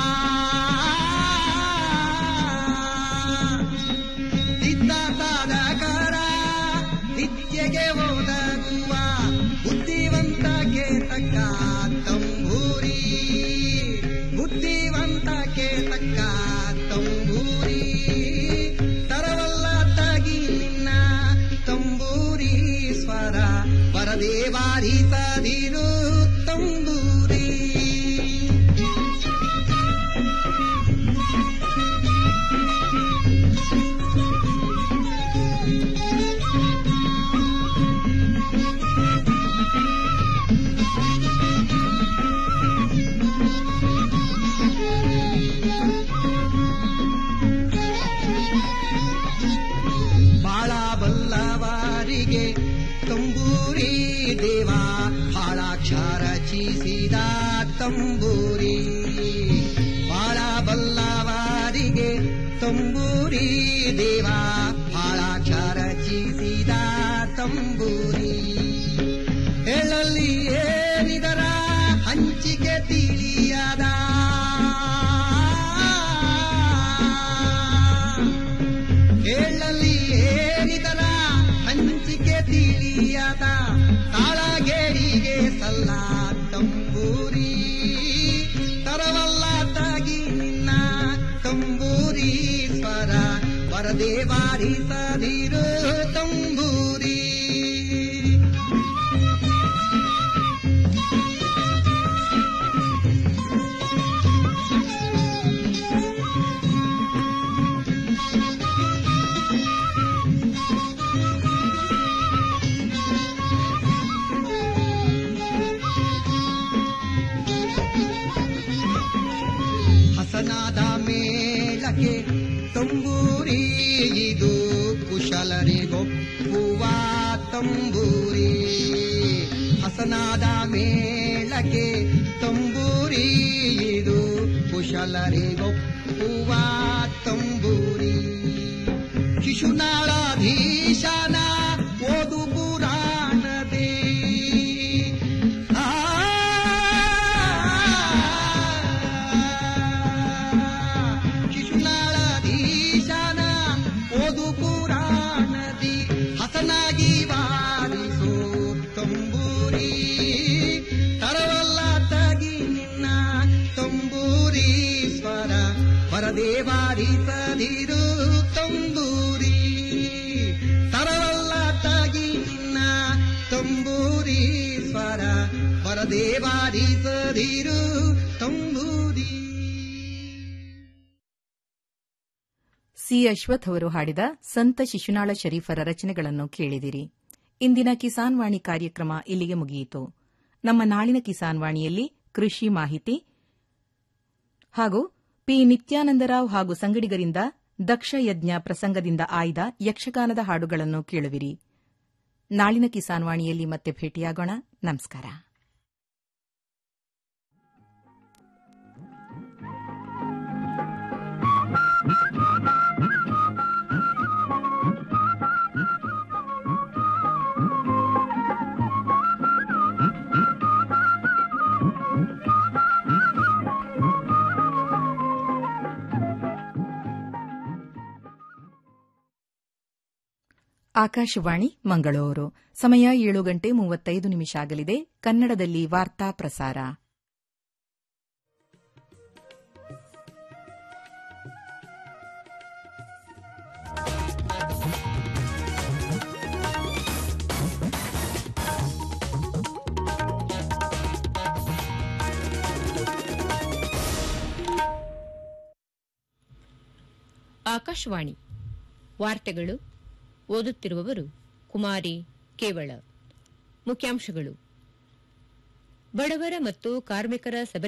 ಸಿದ್ಧ ಸಾಧಕರ ನಿತ್ಯಗೆ ಒದಗುವ ಬುದ್ಧಿವಂತಕ್ಕೆ ತಕ್ಕ ತಂಬೂರಿ ಬುದ್ಧಿವಂತಕ್ಕೆ ತಕ್ಕ ತಂಬೂರಿ ತರವಲ್ಲ ತಗಿ ನಿನ್ನ ತಂಬೂರಿ ಸ್ವರ ಬರದೆ ಬಾರಿಸದಿರು ತಂಬೂರಿ ಬಾಳ ಬಲ್ಲವರಿಗೆ ತಂಬೂರಿ ದೇವ ಹಾಳಾಕ್ಷರ ಚೀಸಿದ ತಂಬೂರಿ ಬಾಳ ಬಲ್ಲವರಿಗೆ ತಂಬೂರಿ ದೇವ ಹಾಳಾಕ್ಷರ ಚೀಸಿದ ತಂಬೂರಿ ಹೇಳಲ್ಲಿ ಏನಿದರ ಹಂಚಿಕೆ ತಿಳಿಯದ ಹೇಳಲ್ಲಿ ಏನಿದರ ಹಂಚಿಕೆ ತಿಳಿಯದ ತಾಳಗೇರಿಗೆ ಸಲ್ಲ ತಂಬೂರಿ ತರವಲ್ಲ ತಾಗಿ ನಿನ್ನ ತಂಬೂರಿ ಸ್ವರ ಬರದೆ ಬಾರಿಸದಿರು ತಂಬೂರಿ ಹಸನಾದ ಮೇಳಕ್ಕೆ ತಂಬೂರಿ ಇದು ಕುಶಲರಿಗೊಪ್ಪುವ ತಂಬೂರಿ ಹಸನಾದ ಮೇಳಕ್ಕೆ ತಂಬೂರಿ ಇದು ಕುಶಲರಿಗೊಪ್ಪುವ ತಂಬೂರಿ ಶಿಶುನಾಳಾಧೀಶನ ಓದು ಪುರಾಣದೇ ಆ ಶಿಶುನಾಳಾಧೀಶನ ಓದು ಪುರಾಣದಿ ಹಸನಾಗಿ ಬಾರಿಸೋ ತಂಬೂರಿ ತರವಲ್ಲ ತಗಿ ನಿನ್ನ ತಂಬೂರಿ ಸ್ವರ ಬರದೆ ಬಾರಿಸದಿರು ತಂಬೂರಿ ತರವಲ್ಲ ತಗಿ ನಿನ್ನ ತಂಬೂರಿ ಸ್ವರ ಬರದೆ ಬಾರಿಸದಿರು ತಂಬೂರಿ ಸಿ ಅಶ್ವಥ್ ಅವರು ಹಾಡಿದ ಸಂತ ಶಿಶುನಾಳ ಶರೀಫರ ರಚನೆಗಳನ್ನು ಕೇಳಿದಿರಿ ಇಂದಿನ ಕಿಸಾನ್ ವಾಣಿ ಕಾರ್ಯಕ್ರಮ ಇಲ್ಲಿಗೆ ಮುಗಿಯಿತು ನಮ್ಮ ನಾಳಿನ ಕಿಸಾನ್ ವಾಣಿಯಲ್ಲಿ ಕೃಷಿ ಮಾಹಿತಿ ಹಾಗೂ ಪಿ ನಿತ್ಯಾನಂದರಾವ್ ಹಾಗೂ ಸಂಗಡಿಗರಿಂದ ದಕ್ಷ ಯಜ್ಞ ಪ್ರಸಂಗದಿಂದ ಆಯ್ದ ಯಕ್ಷಗಾನದ ಹಾಡುಗಳನ್ನು ಕೇಳುವಿರಿ ನಾಳಿನ ಕಿಸಾನ್ ವಾಣಿಯಲ್ಲಿ ಮತ್ತೆ ಭೇಟಿಯಾಗೋಣ ನಮಸ್ಕಾರ ಆಕಾಶವಾಣಿ ಮಂಗಳೂರು ಸಮಯ ಏಳು ಗಂಟೆ ಮೂವತ್ತೈದು ನಿಮಿಷ ಆಗಲಿದೆ ಕನ್ನಡದಲ್ಲಿ ವಾರ್ತಾ ಪ್ರಸಾರ ಆಕಾಶವಾಣಿ ವಾರ್ತೆಗಳು ಓದುತ್ತಿರುವವರು ಕುಮಾರಿ ಕೇವಳ ಮುಖ್ಯಾಂಶಗಳು ಬಡವರ ಮತ್ತು ಕಾರ್ಮಿಕರ